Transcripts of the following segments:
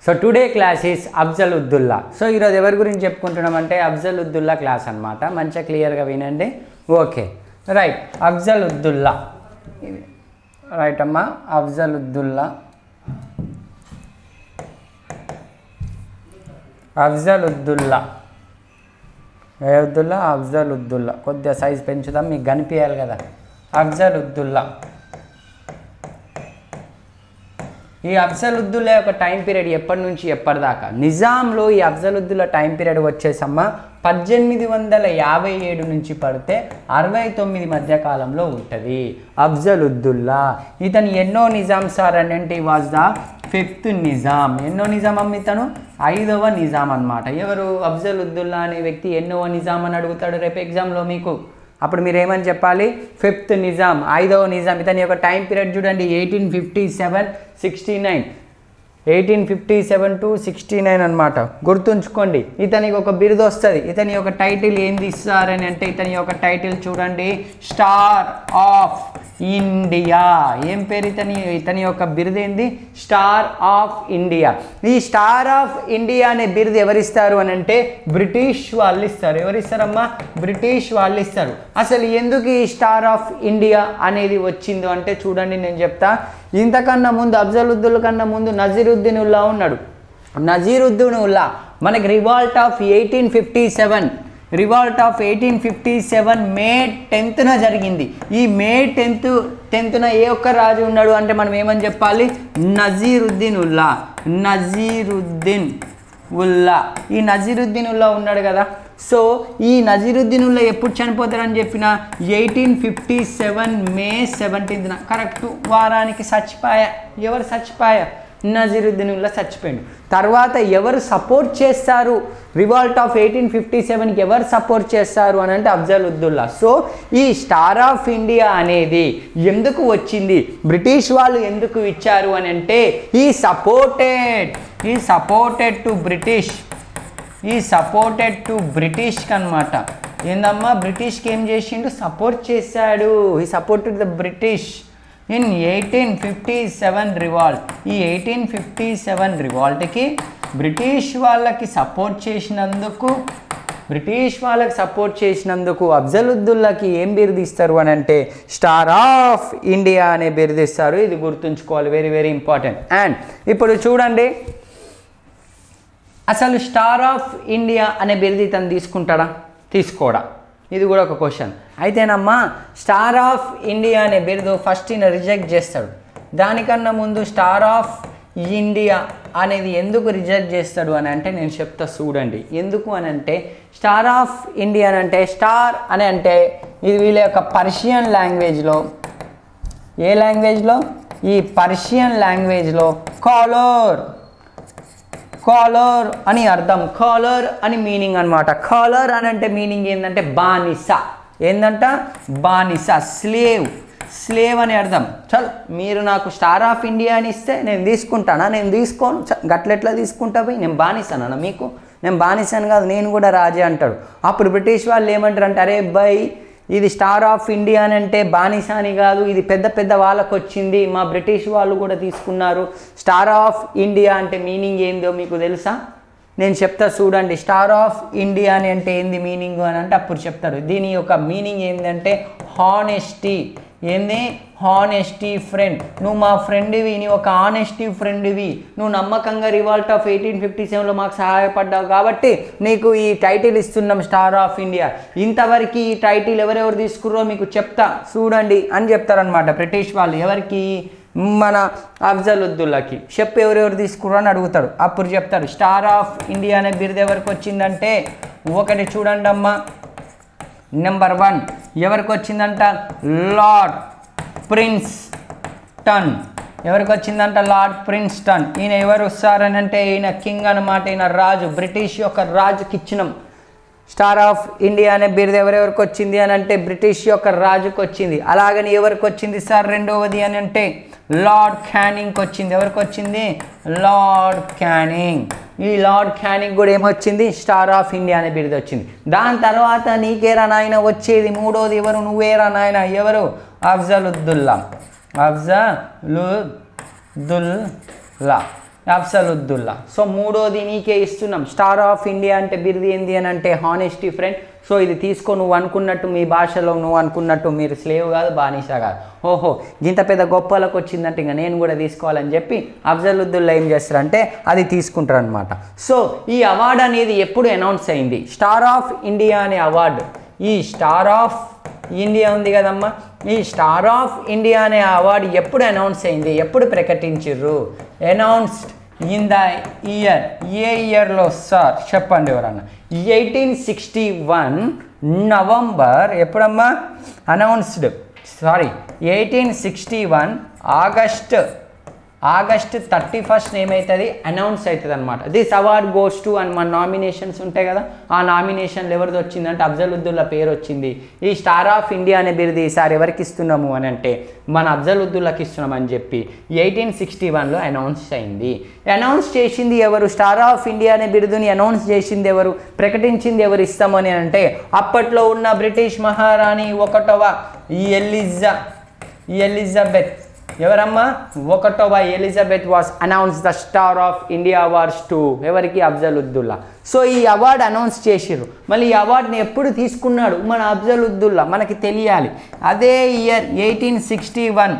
so today class is Afzal Uddaulah so ఈరోజు ఎవరి గురించి చెప్పుకుంటున్నామంటే అఫ్జల్ ఉద్దుల్లా క్లాస్ అనమాట మంచిగా క్లియర్గా వినండి ఓకే రైట్ అఫ్జల్ ఉద్దుల్లా ఇది రైట్ అమ్మా అఫ్జల్ ఉద్దుల్లా అఫ్జల్ ఉద్దుల్లా ఏ ఉద్దుల్లా అఫ్జల్ ఉద్దుల్లా కొద్దిగా సైజ్ పెంచుదాం మీకు కనిపించాలి కదా అఫ్జల్ ఉద్దుల్లా ఈ అఫ్జలుద్దుల్లా యొక్క టైం పీరియడ్ ఎప్పటి నుంచి ఎప్పటిదాకా నిజాంలో ఈ అఫ్జలుద్దుల్లా టైం పీరియడ్ వచ్చేసమ్మ పద్దెనిమిది వందల యాభై ఏడు నుంచి పడితే అరవై తొమ్మిది మధ్య కాలంలో ఉంటుంది అఫ్జలుద్దుల్లా ఇతను ఎన్నో నిజాం సార్ అంటే వాజ్ ద ఫిఫ్త్ నిజాం ఎన్నో నిజాం అమ్మ ఇతను ఐదవ నిజాం అన్నమాట ఎవరు అఫ్జలుద్దుల్లా అనే వ్యక్తి ఎన్నోవ నిజాం అని అడుగుతాడు రేపు ఎగ్జామ్లో మీకు అప్పుడు మీరు ఏమని చెప్పాలి ఫిఫ్త్ నిజాం ఐదవ నిజాం ఇతని యొక్క టైం పీరియడ్ చూడండి eighteen fifty seven sixty nine eighteen fifty seven to sixty nine అనమాట గుర్తుంచుకోండి ఇతనికి ఒక బిరుదు వస్తుంది ఇతని యొక్క టైటిల్ ఏంది ఇస్తారని అంటే ఇతని యొక్క టైటిల్ చూడండి స్టార్ ఆఫ్ ఇండియా ఏం పేరు ఇతని ఇతని యొక్క బిరుదు ఏంది స్టార్ ఆఫ్ ఇండియా ఈ స్టార్ ఆఫ్ ఇండియా అనే బిరుదు ఎవరిస్తారు అని అంటే బ్రిటిష్ వాళ్ళు ఇస్తారు ఎవరిస్తారమ్మా బ్రిటిష్ వాళ్ళు ఇస్తారు అసలు ఎందుకు ఈ స్టార్ ఆఫ్ ఇండియా అనేది వచ్చిందో అంటే చూడండి నేను చెప్తా ఇంతకన్నా ముందు అఫ్జలుద్దీన్ కన్నా ముందు నజీరుద్దీన్ ఉల్లా ఉన్నాడు నజీరుద్దీన్ ఉల్లా మనకి revolt of eighteen fifty seven revolt of eighteen fifty seven May టెన్త్న జరిగింది ఈ మే టెన్త్ టెన్త్న ఏ ఒక్క రాజు ఉన్నాడు అంటే మనం ఏమని చెప్పాలి నజీరుద్దీన్ ఉల్లా నజీరుద్దీన్ ఉల్లా ఈ నజీరుద్దీన్ ఉల్లా ఉన్నాడు కదా సో ఈ నజీరుద్దీన్ ఉల్లా ఎప్పుడు చనిపోతారని చెప్పిన ఎయిటీన్ ఫిఫ్టీ సెవెన్ మే సెవెంటీన్త్న కరెక్ట్ వారానికి చచ్చిపోయా ఎవరు చచ్చిపోయా నజీరుద్దీన్ ఉల్లా చచ్చిపోయాడు తర్వాత ఎవరు సపోర్ట్ చేస్తారు రివాల్ట్ ఆఫ్ ఎయిటీన్ ఫిఫ్టీ సెవెన్కి ఎవరు సపోర్ట్ చేస్తారు అని అంటే అఫ్జల్ ఉద్దుల్లా సో ఈ స్టార్ ఆఫ్ ఇండియా అనేది ఎందుకు వచ్చింది బ్రిటిష్ వాళ్ళు ఎందుకు ఇచ్చారు అని అంటే ఈ సపోర్టెడ్ ఈ సపోర్టెడ్ టు బ్రిటిష్ ఈ సపోర్టెడ్ టు బ్రిటిష్కి అనమాట ఏందమ్మా బ్రిటిష్కి ఏం చేసిండు సపోర్ట్ చేశాడు ఈ supported the British in eighteen fifty seven revolt ఈ ఎయిటీన్ ఫిఫ్టీ సెవెన్ రివాల్ట్కి బ్రిటిష్ వాళ్ళకి సపోర్ట్ చేసినందుకు బ్రిటిష్ వాళ్ళకి సపోర్ట్ చేసినందుకు అఫ్జలుద్దుల్లాకి ఏం బిరుదిస్తారు అని అంటే స్టార్ ఆఫ్ ఇండియా అనే బిరుదిస్తారు ఇది గుర్తుంచుకోవాలి వెరీ వెరీ ఇంపార్టెంట్ అండ్ ఇప్పుడు చూడండి అసలు స్టార్ ఆఫ్ ఇండియా అనే బిరుది తను తీసుకుంటాడా తీసుకోడా ఇది కూడా ఒక క్వశ్చన్ అయితేనమ్మా స్టార్ ఆఫ్ ఇండియా అనే బిరుదు ఫస్ట్ ఈయన రిజెక్ట్ చేస్తాడు దానికన్నా ముందు స్టార్ ఆఫ్ ఇండియా అనేది ఎందుకు రిజెక్ట్ చేస్తాడు అని అంటే నేను చెప్తా చూడండి ఎందుకు అని అంటే స్టార్ ఆఫ్ ఇండియా అని అంటే స్టార్ అని అంటే ఇది వీళ్ళ యొక్క పర్షియన్ లాంగ్వేజ్లో ఏ లాంగ్వేజ్లో ఈ పర్షియన్ లాంగ్వేజ్లో కాలోర్ కాలర్ అని అర్థం కాలర్ అని మీనింగ్ అనమాట కాలర్ అని అంటే మీనింగ్ ఏంటంటే బానిస ఏంటంట బానిస స్లేవ్ స్లేవ్ అని అర్థం చల్ మీరు నాకు స్టార్ ఆఫ్ ఇండియా అని ఇస్తే నేను తీసుకుంటానా నేను తీసుకోను చ గట్లెట్లా తీసుకుంటా పోయి నేను బానిసానా మీకు నేను బానిసాను కాదు నేను కూడా రాజే అంటాడు అప్పుడు బ్రిటిష్ వాళ్ళు ఏమంటారు అంటే అరే బై ఇది స్టార్ ఆఫ్ ఇండియా అని అంటే బానిసాని కాదు ఇది పెద్ద పెద్ద వాళ్ళకు వచ్చింది మా బ్రిటిష్ వాళ్ళు కూడా తీసుకున్నారు స్టార్ ఆఫ్ ఇండియా అంటే మీనింగ్ ఏందో మీకు తెలుసా నేను చెప్తా చూడండి స్టార్ ఆఫ్ ఇండియా అని అంటే ఏంది మీనింగ్ అని అంటే అప్పుడు చెప్తారు దీని యొక్క మీనింగ్ ఏంటంటే హానెస్టీ ఏంది హానెస్టీ ఫ్రెండ్ నువ్వు మా ఫ్రెండ్వి నీ ఒక ఆనెస్టీ ఫ్రెండ్వి నువ్వు నమ్మకంగా రివాల్ట్ ఆఫ్ ఎయిటీన్ ఫిఫ్టీ సెవెన్లో మాకు సహాయపడ్డావు కాబట్టి నీకు ఈ టైటిల్ ఇస్తున్నాం స్టార్ ఆఫ్ ఇండియా ఇంతవరకు ఈ టైటిల్ ఎవరెవరు తీసుకుర్రో మీకు చెప్తా చూడండి అని చెప్తారనమాట బ్రిటిష్ వాళ్ళు ఎవరికి మన అఫ్జలుద్దుల్లాకి చెప్పు ఎవరెవరు తీసుకుర్రో అని అడుగుతాడు అప్పుడు చెప్తారు స్టార్ ఆఫ్ ఇండియా అనే బిరుదు ఎవరికి వచ్చిందంటే ఒకటి చూడండి అమ్మా నెంబర్ వన్ ఎవరికి వచ్చిందంట లార్డ్ ప్రిన్స్ టన్ ఎవరికి వచ్చిందంట లార్డ్ ప్రిన్స్టన్ ఈయన ఎవరు వస్తారని అంటే ఈయన కింగ్ అనమాట ఈయన రాజు బ్రిటిష్ యొక్క రాజుకి ఇచ్చినాం స్టార్ ఆఫ్ ఇండియా అనే బిరుదు ఎవరెవరికి వచ్చింది అని అంటే బ్రిటిష్ యొక్క రాజుకి వచ్చింది అలాగని ఎవరికి వచ్చింది సార్ రెండవది అని అంటే లార్డ్ క్యానింగ్కి వచ్చింది ఎవరికి వచ్చింది లార్డ్ క్యానింగ్ ఈ లార్డ్ క్యానింగ్ కూడా ఏమొచ్చింది స్టార్ ఆఫ్ ఇండియా అనే బిరుదు వచ్చింది దాని తర్వాత నీకేరా నాయన వచ్చేది మూడోది ఎవరు నువ్వేరా నాయన ఎవరు అఫ్జలుద్దుల్లా అఫ్జలుద్దుల్లా అఫ్సలుద్దుల్లా సో మూడోది నీకే ఇస్తున్నాం స్టార్ ఆఫ్ ఇండియా అంటే బిరుది ఏంది అని అంటే హానెస్టీ ఫ్రెండ్ సో ఇది తీసుకో నువ్వు అనుకున్నట్టు మీ భాషలో నువ్వు అనుకున్నట్టు మీరు స్లేవ్ కాదు బానిస కాదు ఓహో ఇంత పెద్ద గొప్పలకు వచ్చిందంటే ఇంకా నేను కూడా తీసుకోవాలని చెప్పి అఫ్జలుద్దుల్లా ఏం చేస్తారంటే అది తీసుకుంటారు అనమాట సో ఈ అవార్డు అనేది ఎప్పుడు అనౌన్స్ అయింది స్టార్ ఆఫ్ ఇండియా అనే అవార్డు ఈ స్టార్ ఆఫ్ ఇండియా ఉంది కదమ్మా ఈ స్టార్ ఆఫ్ ఇండియా అనే అవార్డు ఎప్పుడు అనౌన్స్ అయింది ఎప్పుడు ప్రకటించారు అనౌన్స్డ్ ఇన్ ద ఇయర్ ఏ ఇయర్లో సార్ చెప్పండి ఎవరన్నా ఎయిటీన్ సిక్స్టీ వన్ నవంబర్ ఎప్పుడమ్మా announced sorry eighteen sixty one August August thirty first ఏమవుతుంది అనౌన్స్ అవుతుంది అనమాట దిస్ అవార్డ్ గోస్ టు అని మన నామినేషన్స్ ఉంటాయి కదా ఆ నామినేషన్లు ఎవరిది వచ్చిందంటే అఫ్జలుద్దుల్లా పేరు వచ్చింది ఈ స్టార్ ఆఫ్ ఇండియా అనే బిరుది ఈసారి ఎవరికి ఇస్తున్నాము అని అంటే మన అఫ్జలుద్దుల్లాకి ఇస్తున్నామని చెప్పి ఎయిటీన్ సిక్స్టీ వన్లో అనౌన్స్ అయింది అనౌన్స్ చేసింది ఎవరు స్టార్ ఆఫ్ ఇండియా అనే బిరుదుని అనౌన్స్ చేసింది ఎవరు ప్రకటించింది ఎవరు ఇస్తామని అంటే అప్పట్లో ఉన్న బ్రిటిష్ మహారాణి ఒకటవ ఎలిజా ఎలిజబెత్ ఎవరమ్మా ఒకటవ Elizabeth was announce the star of India awards to ఎవరికి అఫ్జలుద్దుల్లా సో ఈ అవార్డు అనౌన్స్ చేసిర్రు మళ్ళీ ఈ అవార్డుని ఎప్పుడు తీసుకున్నాడు మన అఫ్జలుద్దుల్లా మనకి తెలియాలి అదే year eighteen sixty one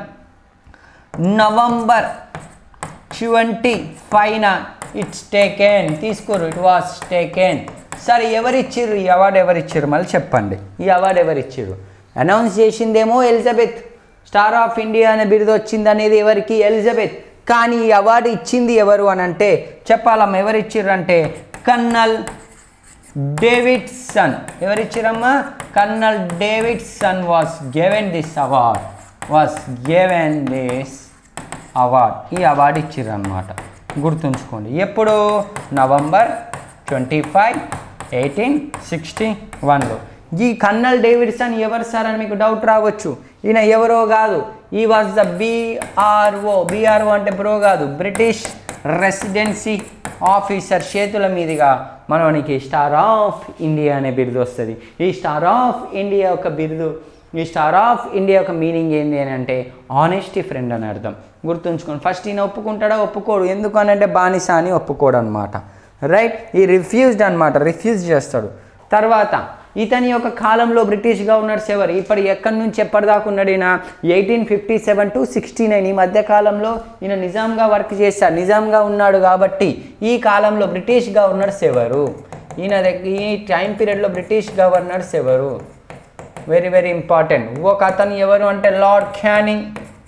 November twenty ఫైవ్న ఇట్స్ టేకెన్ తీసుకోరు ఇట్ వాస్ టేకెన్ సరే ఎవరిచ్చిర్రు ఈ అవార్డు ఎవరిచ్చిర్రు మళ్ళీ చెప్పండి ఈ అవార్డు ఎవరిచ్చిర్రు అనౌన్స్ చేసిందేమో ఎలిజబెత్ స్టార్ ఆఫ్ ఇండియా అనే బిరుదు వచ్చింది అనేది ఎవరికి ఎలిజబెత్ కానీ ఈ అవార్డు ఇచ్చింది ఎవరు అని అంటే చెప్పాలమ్మ ఎవరు ఇచ్చిర్రు అంటే కన్నల్ డేవిడ్ సన్ ఎవరిచ్చిరమ్మా colonel Davidson was given this award was given this award ఈ అవార్డు ఇచ్చిర్రు అనమాట గుర్తుంచుకోండి ఎప్పుడు November twenty five eighteen sixty వన్లో ఈ కన్నల్ డేవిడ్సన్ ఎవరు సార్ అని మీకు డౌట్ రావచ్చు ఈయన ఎవరో కాదు ఈ వాజ్ ద బీఆర్ఓ బీఆర్ఓ అంటే బ్రో కాదు బ్రిటిష్ రెసిడెన్సీ ఆఫీసర్ చేతుల మీదుగా మనకి స్టార్ ఆఫ్ ఇండియా అనే బిరుదు వస్తుంది ఈ స్టార్ ఆఫ్ ఇండియా యొక్క బిరుదు ఈ స్టార్ ఆఫ్ ఇండియా యొక్క మీనింగ్ ఏంటి అని అంటే ఆనెస్టీ ఫ్రెండ్ అని అర్థం గుర్తుంచుకోండి ఫస్ట్ ఈయన ఒప్పుకుంటాడా ఒప్పుకోడు ఎందుకు అని అంటే బానిస అని ఒప్పుకోడు అనమాట రైట్ ఈ రిఫ్యూజ్డ్ అనమాట రిఫ్యూజ్ చేస్తాడు తర్వాత ఇతని యొక్క కాలంలో బ్రిటిష్ గవర్నర్స్ ఎవరు ఇప్పటి ఎక్కడి నుంచి ఎప్పటిదాకా ఉన్నాడు ఈయన eighteen fifty seven to sixty nine ఈ మధ్య కాలంలో ఈయన నిజాంగా వర్క్ చేశారు నిజాంగా ఉన్నాడు కాబట్టి ఈ కాలంలో బ్రిటిష్ గవర్నర్స్ ఎవరు ఈయన దగ్గర ఈ టైం పీరియడ్లో బ్రిటిష్ గవర్నర్స్ ఎవరు వెరీ వెరీ ఇంపార్టెంట్ ఒక అతను ఎవరు అంటే లార్డ్ క్యానింగ్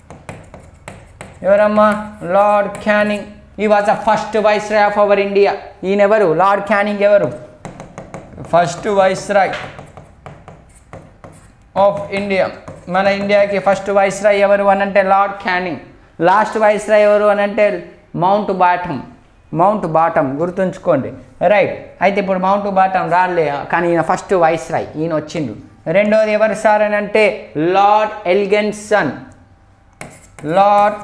ఎవరమ్మా లార్డ్ క్యానింగ్ ఈ was a first viceroy of our India ఈయన ఎవరు లార్డ్ క్యానింగ్ ఎవరు first viceroy of India మన ఇండియాకి ఫస్ట్ వైస్ రాయ్ ఎవరు అని అంటే Lord Canning last viceroy ఎవరు అని అంటే మౌంట్ బాటమ్ మౌంట్ బాటమ్ గుర్తుంచుకోండి రైట్ అయితే ఇప్పుడు మౌంట్ బాటమ్ రాలే కానీ ఈయన ఫస్ట్ వైస్ రాయ్ ఈయన వచ్చిండు రెండోది ఎవరు సార్ అని అంటే Lord Elginson Lord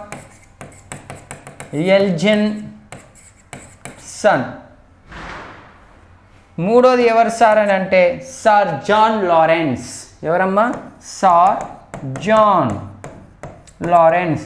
Elgin son మూడోది ఎవరు సార్ అని అంటే సార్ జాన్ లారెన్స్ ఎవరమ్మా సార్ జాన్ లారెన్స్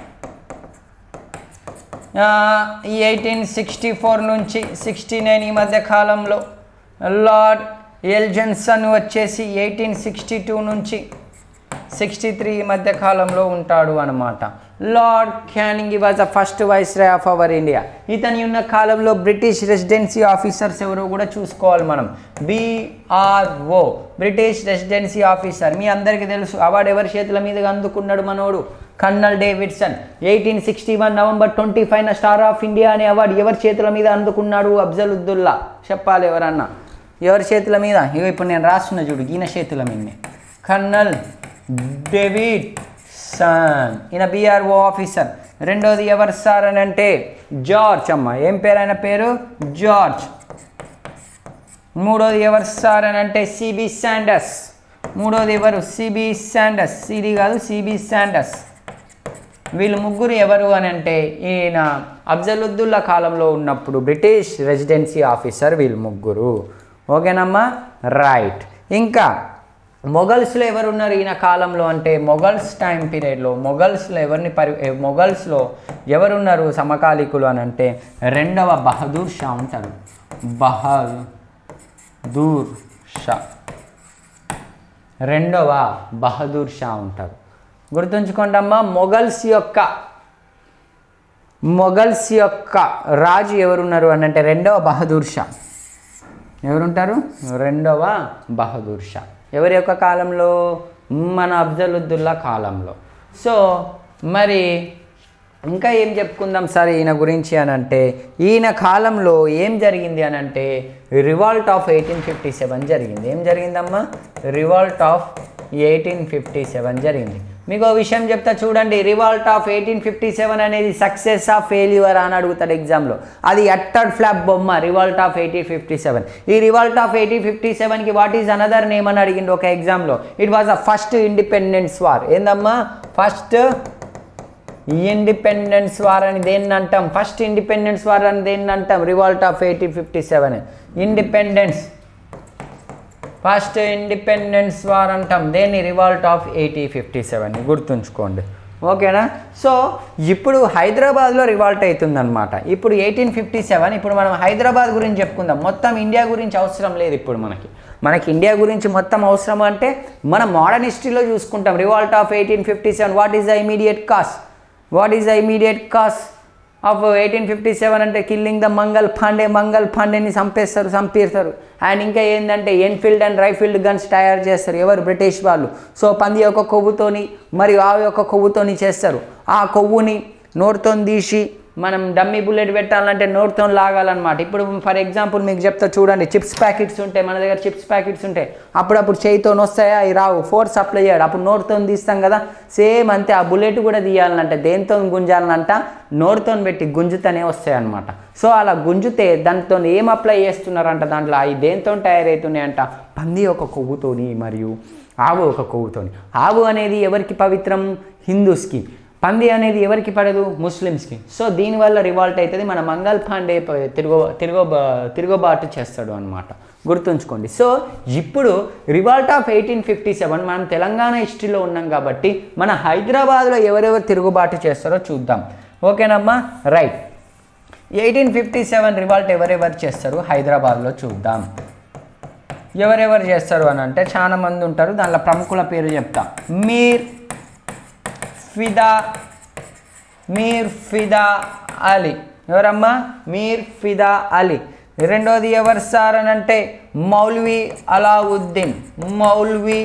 ఈ ఎయిటీన్ సిక్స్టీ ఫోర్ నుంచి సిక్స్టీ నైన్ ఈ మధ్య కాలంలో లార్డ్ ఎల్జన్సన్ వచ్చేసి ఎయిటీన్ సిక్స్టీ టూ నుంచి సిక్స్టీ త్రీ మధ్య కాలంలో ఉంటాడు అనమాట లార్డ్ క్యానింగ్ ఈ was the first viceroy of our India ఇతని ఉన్న కాలంలో బ్రిటిష్ రెసిడెన్సీ ఆఫీసర్స్ ఎవరో కూడా చూసుకోవాలి మనం బీఆర్ఓ బ్రిటిష్ రెసిడెన్సీ ఆఫీసర్ మీ అందరికీ తెలుసు అవార్డు ఎవరి చేతుల మీదుగా అందుకున్నాడు మనోడు colonel Davidson eighteen sixty one November twenty five star of India అనే అవార్డు ఎవరి చేతుల మీద అందుకున్నాడు అఫ్జలుద్దుల్లా చెప్పాలి ఎవరన్నా ఎవరి చేతుల మీద ఇగో ఇప్పుడు నేను రాస్తున్నా చూడు ఈయన చేతుల మీదనే కర్నల్ డేవిడ్ సన్ ఈయన బీఆర్ఓ ఆఫీసర్ రెండోది ఎవరు సార్ అని అంటే జార్జ్ అమ్మ ఏం పేరు ఆయన పేరు జార్జ్ మూడోది ఎవరు సార్ అని అంటే సిబి శాండస్ మూడోది ఎవరు సిబి శాండస్ సిడి కాదు సిబి శాండస్ వీళ్ళు ముగ్గురు ఎవరు అని అంటే ఈయన అఫ్జలుద్దుల్లా కాలంలో ఉన్నప్పుడు బ్రిటిష్ రెసిడెన్సీ ఆఫీసర్ వీళ్ళు ముగ్గురు ఓకేనమ్మా రైట్ ఇంకా మొఘల్స్లో ఎవరు ఉన్నారు ఈయన కాలంలో అంటే మొఘల్స్ టైం పీరియడ్లో మొఘల్స్లో ఎవరిని పరి ఏ, మొఘల్స్లో ఎవరున్నారు సమకాలీకులు అని అంటే రెండవ బహదూర్ షా ఉంటారు బహదూర్ షా రెండవ బహదూర్ షా ఉంటారు గుర్తుంచుకోండి అమ్మా మొఘల్స్ యొక్క మొఘల్స్ యొక్క రాజు ఎవరున్నారు అని అంటే రెండవ బహదూర్ షా ఎవరుంటారు రెండవ బహదూర్ షా ఎవరి యొక్క కాలంలో మన అఫ్జలుద్దుల్లా కాలంలో సో మరి ఇంకా ఏం చెప్పుకుందాం సార్ ఈయన గురించి అని అంటే ఈయన కాలంలో ఏం జరిగింది అని అంటే revolt of eighteen fifty seven జరిగింది ఏం జరిగిందమ్మా revolt of eighteen fifty seven జరిగింది మీకు ఓ విషయం చెప్తా చూడండి revolt of eighteen fifty seven అనేది సక్సెస్ ఆఫ్ ఫెయిల్యూర్ అని అడుగుతాడు ఎగ్జామ్లో అది అట్టర్ ఫ్లాప్ బొమ్మ revolt of eighteen fifty seven ఈ రివాల్ట్ ఆఫ్ ఎయిటీన్ ఫిఫ్టీ సెవెన్కి వాట్ ఈజ్ అనదర్ నేమ్ అని అడిగిండు ఒక ఎగ్జామ్లో it was a first independence war ఏందమ్మా ఫస్ట్ ఇండిపెండెన్స్ వార్ అని దేన్ని అంటాం ఫస్ట్ ఇండిపెండెన్స్ వార్ అని దేన్ని అంటాం revolt of eighteen fifty seven independence first independence war అంటాం దేన్ని revolt of eighty fifty seven గుర్తుంచుకోండి ఓకేనా సో ఇప్పుడు హైదరాబాద్లో రివాల్ట్ అవుతుందన్నమాట ఇప్పుడు ఎయిటీన్ ఫిఫ్టీ సెవెన్ ఇప్పుడు మనం హైదరాబాద్ గురించి చెప్పుకుందాం మొత్తం ఇండియా గురించి అవసరం లేదు ఇప్పుడు మనకి మనకి ఇండియా గురించి మొత్తం అవసరం అంటే మనం మోడర్న్ హిస్టరీలో చూసుకుంటాం revolt of eighteen fifty seven what is the immediate cause what is the immediate cause of eighteen fifty seven అంటే కిల్లింగ్ ద మంగల్ పాండే మంగల్ పాండేని చంపేస్తారు చంపేస్తారు అండ్ ఇంకా ఏంటంటే ఎన్ఫీల్డ్ అండ్ రైఫీల్డ్ గన్స్ తయారు చేస్తారు ఎవరు బ్రిటిష్ వాళ్ళు సో పంది యొక్క కొవ్వుతోని మరియు ఆవు యొక్క కొవ్వుతోని చేస్తారు ఆ కొవ్వుని నోటితో తీసి మనం డమ్మీ బుల్లెట్ పెట్టాలంటే నోటితో లాగాలన్నమాట ఇప్పుడు ఫర్ ఎగ్జాంపుల్ మీకు చెప్తా చూడండి చిప్స్ ప్యాకెట్స్ ఉంటాయి మన దగ్గర చిప్స్ ప్యాకెట్స్ ఉంటాయి అప్పుడప్పుడు చేయితో వస్తాయా అవి రావు ఫోర్స్ అప్లై చేయడు అప్పుడు నోటితో తీస్తాం కదా సేమ్ అంతే ఆ బుల్లెట్ కూడా తీయాలంటే దేంతో గుంజాలనంట నోటితో పెట్టి గుంజుతూనే వస్తాయి అనమాట సో అలా గుంజుతే దాంతో ఏం అప్లై చేస్తున్నారంట దాంట్లో అవి దేంతో తయారవుతున్నాయంట పంది ఒక కొవ్వుతోని మరియు ఆవు ఒక కొవ్వుతోని ఆవు అనేది ఎవరికి పవిత్రం హిందూస్కి పంది అనేది ఎవరికి పడదు ముస్లిమ్స్కి సో దీనివల్ల రివాల్ట్ అవుతుంది మన మంగల్ పాండే ప- తిరుగు తిరుగు తిరుగుబాటు చేస్తాడు అనమాట గుర్తుంచుకోండి సో ఇప్పుడు revolt of eighteen fifty seven మనం తెలంగాణ హిస్టరీలో ఉన్నాం కాబట్టి మన హైదరాబాద్లో ఎవరెవరు తిరుగుబాటు చేస్తారో చూద్దాం ఓకేనమ్మా right eighteen fifty seven revolt ఎవరెవరు చేస్తారు హైదరాబాద్లో చూద్దాం ఎవరెవరు చేస్తారు అని అంటే చాలా మంది ఉంటారు దానిలో ప్రముఖుల పేరు చెప్తా మీర్ ఫిదా మీర్ ఫిదా అలీ ఎవరమ్మా మీర్ ఫిదా అలీ రెండోది ఎవరు సార్ అని అంటే మౌల్వి అలావుద్దీన్ మౌల్వి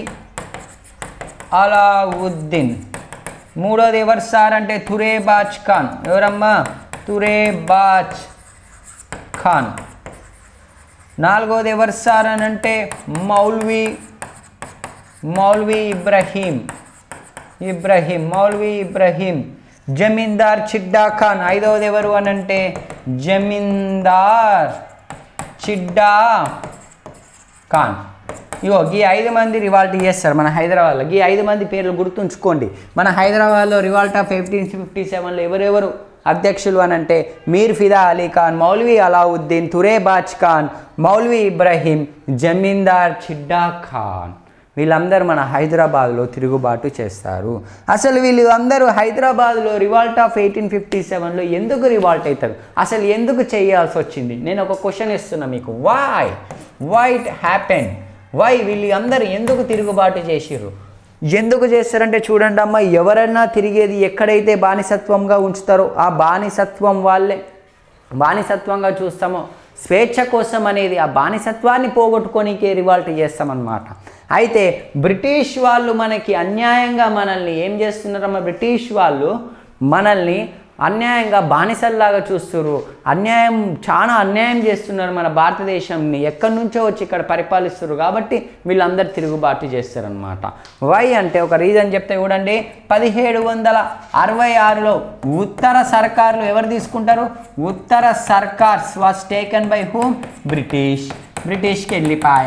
అలావుద్దీన్ మూడోది ఎవరు సార్ అంటే తురేబాజ్ ఖాన్ ఎవరమ్మా తురేబాజ్ ఖాన్ నాలుగోది ఎవరు సార్ అని అంటే మౌల్వి మౌల్వి ఇబ్రహీం ఇబ్రహీం మౌల్వి ఇబ్రహీం జమీందార్ చిడ్డా ఖాన్ ఐదవది ఎవరు అని అంటే జమీందార్ చిడ్డా ఖాన్ ఇగో ఈ ఐదు మంది రివాల్ట్ చేస్తారు మన హైదరాబాద్లో ఈ ఐదు మంది పేర్లు గుర్తుంచుకోండి మన హైదరాబాద్లో రివాల్ట్ ఆఫ్ ఎయిటీన్ ఫిఫ్టీ సెవెన్లో ఎవరెవరు అధ్యక్షులు అని అంటే మీర్ ఫిదా అలీ ఖాన్ మౌల్వీ అలావుద్దీన్ తురేబాజ్ ఖాన్ మౌల్వీ ఇబ్రహీం జమీందార్ చిడ్డా ఖాన్ వీళ్ళందరూ మన హైదరాబాద్లో తిరుగుబాటు చేస్తారు అసలు వీళ్ళు అందరూ హైదరాబాద్లో రివాల్ట్ ఆఫ్ ఎయిటీన్ ఫిఫ్టీ సెవెన్లో ఎందుకు రివాల్ట్ అవుతారు అసలు ఎందుకు చేయాల్సి వచ్చింది నేను ఒక క్వశ్చన్ ఇస్తున్నా మీకు why why it happen why వీళ్ళు అందరూ ఎందుకు తిరుగుబాటు చేసిర్రు ఎందుకు చేస్తారంటే చూడండి అమ్మ ఎవరన్నా తిరిగేది ఎక్కడైతే బానిసత్వంగా ఉంచుతారో ఆ బానిసత్వం వాళ్ళే బానిసత్వంగా చూస్తామో స్వేచ్ఛ కోసం అనేది ఆ బానిసత్వాన్ని పోగొట్టుకోనికే రివాల్ట్ చేస్తామన్నమాట అయితే బ్రిటిష్ వాళ్ళు మనకి అన్యాయంగా మనల్ని ఏం చేస్తున్నారమ్మా బ్రిటిష్ వాళ్ళు మనల్ని అన్యాయంగా బానిసల్లాగా చూస్తున్నారు అన్యాయం చాలా అన్యాయం చేస్తున్నారు మన భారతదేశంని ఎక్కడి నుంచో వచ్చి ఇక్కడ పరిపాలిస్తున్నారు కాబట్టి వీళ్ళందరూ తిరుగుబాటు చేస్తారనమాట వై అంటే ఒక రీజన్ చెప్తే చూడండి పదిహేడు వందల అరవై ఆరులో ఉత్తర సర్కార్లు ఎవరు తీసుకుంటారు ఉత్తర Circars was taken by whom British బ్రిటిష్కి వెళ్ళిపాయా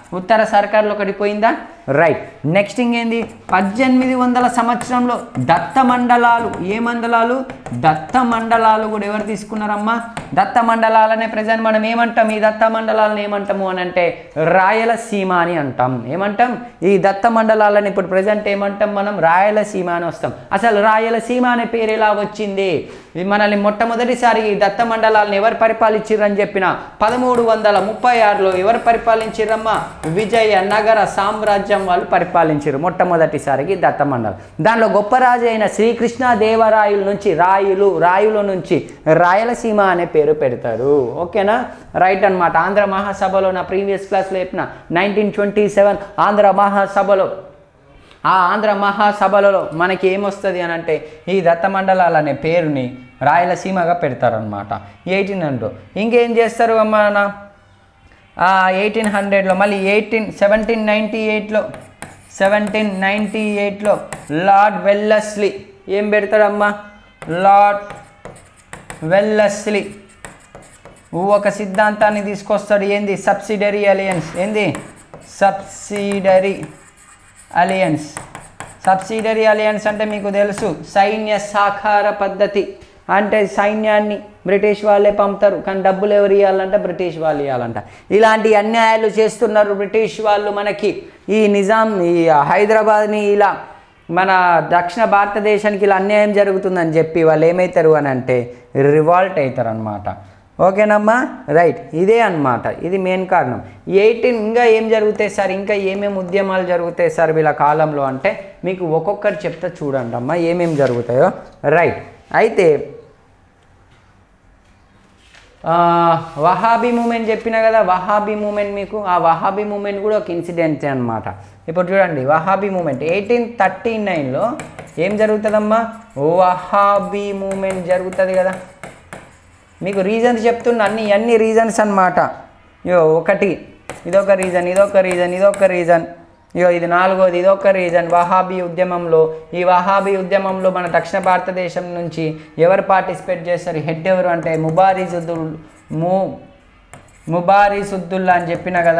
ఉత్తర సర్కార్లో ఒకటి పోయిందా రైట్ నెక్స్ట్ ఇంకేంది పద్దెనిమిది వందల సంవత్సరంలో దత్త మండలాలు ఏ మండలాలు దత్త మండలాలు కూడా ఎవరు తీసుకున్నారమ్మా దత్త మండలాలనే ప్రజెంట్ మనం ఏమంటాం ఈ దత్త మండలాలను ఏమంటాము అని అంటే రాయలసీమ అని అంటాం ఏమంటాం ఈ దత్త మండలాలను ఇప్పుడు ప్రజెంట్ ఏమంటాం మనం రాయలసీమ అని వస్తాం అసలు రాయలసీమ అనే పేరు ఎలా వచ్చింది ఇది మనల్ని మొట్టమొదటిసారి ఈ దత్త మండలాలను ఎవరు పరిపాలించిర్రని చెప్పిన పదమూడు వందల ముప్పై ఆరులో ఎవరు పరిపాలించిర్రమ్మా విజయ నగర సామ్రాజ్యం వాళ్ళు పరిపాలించారు మొట్టమొదటిసారికి దత్త మండలం దానిలో గొప్ప రాజు అయిన శ్రీకృష్ణ దేవరాయుల నుంచి రాయులు రాయుల నుంచి రాయలసీమ అనే పేరు పెడతారు ఓకేనా రైట్ అన్నమాట ఆంధ్ర మహాసభలో నా ప్రీవియస్ క్లాస్లో చెప్పిన నైన్టీన్ ట్వంటీ సెవెన్ ఆంధ్ర మహాసభలో ఆ ఆంధ్ర మహాసభలలో మనకి ఏమొస్తుంది అని అంటే ఈ దత్తమండలాలు అనే పేరుని రాయలసీమగా పెడతారనమాట ఎయిటీన్ హండ్రెడ్ ఇంకేం చేస్తారు అమ్మ ఎయిటీన్ హండ్రెడ్లో మళ్ళీ ఎయిటీన్ సెవెంటీన్ నైంటీ ఎయిట్లో సెవెంటీన్ నైంటీ ఎయిట్లో లార్డ్ వెల్లస్లీ ఏం పెడతాడమ్మా లార్డ్ వెల్లస్లీ ఒక సిద్ధాంతాన్ని తీసుకొస్తాడు ఏంది సబ్సిడరీ అలియన్స్ ఏంది సబ్సిడరీ అలియన్స్ సబ్సిడరీ అలియన్స్ అంటే మీకు తెలుసు సైన్య సాకార పద్ధతి అంటే సైన్యాన్ని బ్రిటిష్ వాళ్ళే పంపుతారు కానీ డబ్బులు ఎవరు ఇవ్వాలంటే బ్రిటిష్ వాళ్ళు ఇవ్వాలంట ఇలాంటి అన్యాయాలు చేస్తున్నారు బ్రిటిష్ వాళ్ళు మనకి ఈ నిజాం ఈ హైదరాబాద్ని ఇలా మన దక్షిణ భారతదేశానికి ఇలా అన్యాయం జరుగుతుందని చెప్పి వాళ్ళు ఏమవుతారు అని అంటే రివాల్ట్ అవుతారు అనమాట ఓకేనమ్మా రైట్ ఇదే అన్నమాట ఇది మెయిన్ కారణం ఎయిటీన్ ఇంకా ఏం జరుగుతాయి సార్ ఇంకా ఏమేమి ఉద్యమాలు జరుగుతాయి సార్ వీళ్ళ కాలంలో అంటే మీకు ఒక్కొక్కటి చెప్తే చూడండి అమ్మా ఏమేమి జరుగుతాయో రైట్ అయితే ఆ, వహాబీ మూమెంట్ చెప్పిన కదా వహాబీ మూమెంట్ మీకు ఆ వహాబీ మూమెంట్ కూడా ఒక ఇన్సిడెంట్ అనమాట ఇప్పుడు చూడండి వహాబీ మూమెంట్ ఎయిటీన్ థర్టీ నైన్లో ఏం జరుగుతుందమ్మా వహాబీ మూమెంట్ జరుగుతుంది కదా మీకు రీజన్స్ చెప్తున్నా అన్ని అన్ని రీజన్స్ అన్నమాట ఇయో ఒకటి ఇదొక రీజన్ ఇదొక రీజన్ ఇదొక రీజన్ ఇయో ఇది నాలుగోది ఇదొక రీజన్ వహాబీ ఉద్యమంలో ఈ వహాబీ ఉద్యమంలో మన దక్షిణ భారతదేశం నుంచి ఎవరు పార్టిసిపేట్ చేస్తారు హెడ్ ఎవరు అంటే ముబారిజుద్దుల్ ము ముబారిసుద్దుల్లా అని చెప్పిన కదా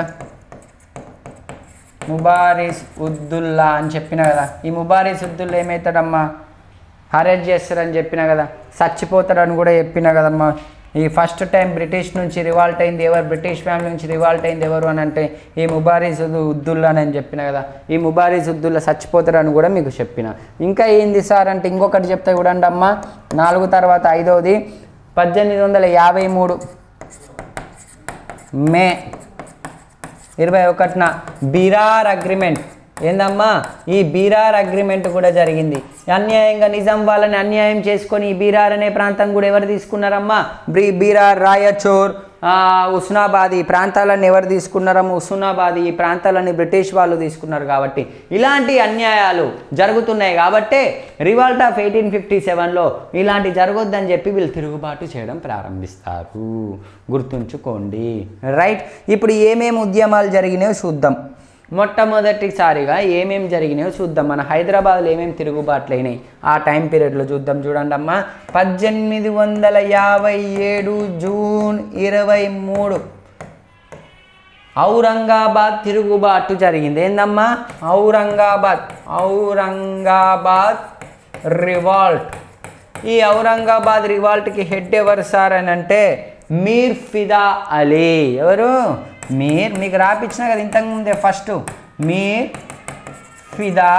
ముబారిస్ ఉద్దుల్లా అని చెప్పిన కదా ఈ ముబారిస్ ఉద్దుల్లా ఏమవుతాడమ్మా అరెస్ట్ చేస్తారని చెప్పిన కదా చచ్చిపోతాడని కూడా చెప్పిన కదమ్మా ఈ ఫస్ట్ టైం బ్రిటిష్ నుంచి రివాల్ట్ అయింది ఎవరు బ్రిటిష్ ఫ్యామిలీ నుంచి రివాల్ట్ అయింది ఎవరు అని అంటే ఈ ముబారిస్ ఉద్దుల్లా అని చెప్పిన కదా ఈ ముబారిస్ ఉద్దుల్లా చచ్చిపోతారని కూడా మీకు చెప్పిన ఇంకా ఏంది సార్ అంటే ఇంకొకటి చెప్తే చూడండి అమ్మా నాలుగు తర్వాత ఐదవది పద్దెనిమిది వందల యాభై మూడు మే ఇరవై ఒకటిన బీరార్ అగ్రిమెంట్ ఏందమ్మా ఈ బీరార్ అగ్రిమెంట్ కూడా జరిగింది అన్యాయంగా నిజాం వాళ్ళని అన్యాయం చేసుకొని ఈ బీరార్ అనే ప్రాంతం కూడా ఎవరు తీసుకున్నారమ్మా బ్రీ బీరార్ రాయచోర్ ఆ, ఉస్నాబాద్ ఈ ప్రాంతాలను ఎవరు తీసుకున్నారమ్మా ఉస్నాబాద్ ఈ ప్రాంతాలని బ్రిటిష్ వాళ్ళు తీసుకున్నారు కాబట్టి ఇలాంటి అన్యాయాలు జరుగుతున్నాయి కాబట్టే రివాల్ట్ ఆఫ్ ఎయిటీన్ ఫిఫ్టీ సెవెన్లో ఇలాంటి జరగొద్దని చెప్పి వీళ్ళు తిరుగుబాటు చేయడం ప్రారంభిస్తారు గుర్తుంచుకోండి రైట్ ఇప్పుడు ఏమేమి ఉద్యమాలు జరిగినాయో చూద్దాం మొట్టమొదటిసారిగా ఏమేం జరిగినాయో చూద్దాం మన హైదరాబాద్లో ఏమేమి తిరుగుబాట్లు అయినాయి ఆ టైం పీరియడ్లో చూద్దాం చూడండి అమ్మా పద్దెనిమిది వందల యాభై ఏడు జూన్ ఇరవై మూడు ఔరంగాబాద్ తిరుగుబాటు జరిగింది ఏందమ్మా ఔరంగాబాద్ ఔరంగాబాద్ రివాల్ట్ ఈ ఔరంగాబాద్ రివాల్ట్కి హెడ్ ఎవరు సార్ అని అంటే మీర్ ఫిదా అలీ ఎవరు మీర్ మీకు రాపిచ్చిన కదా ఇంతకుముందే ఫస్ట్ మీర్ ఫిదా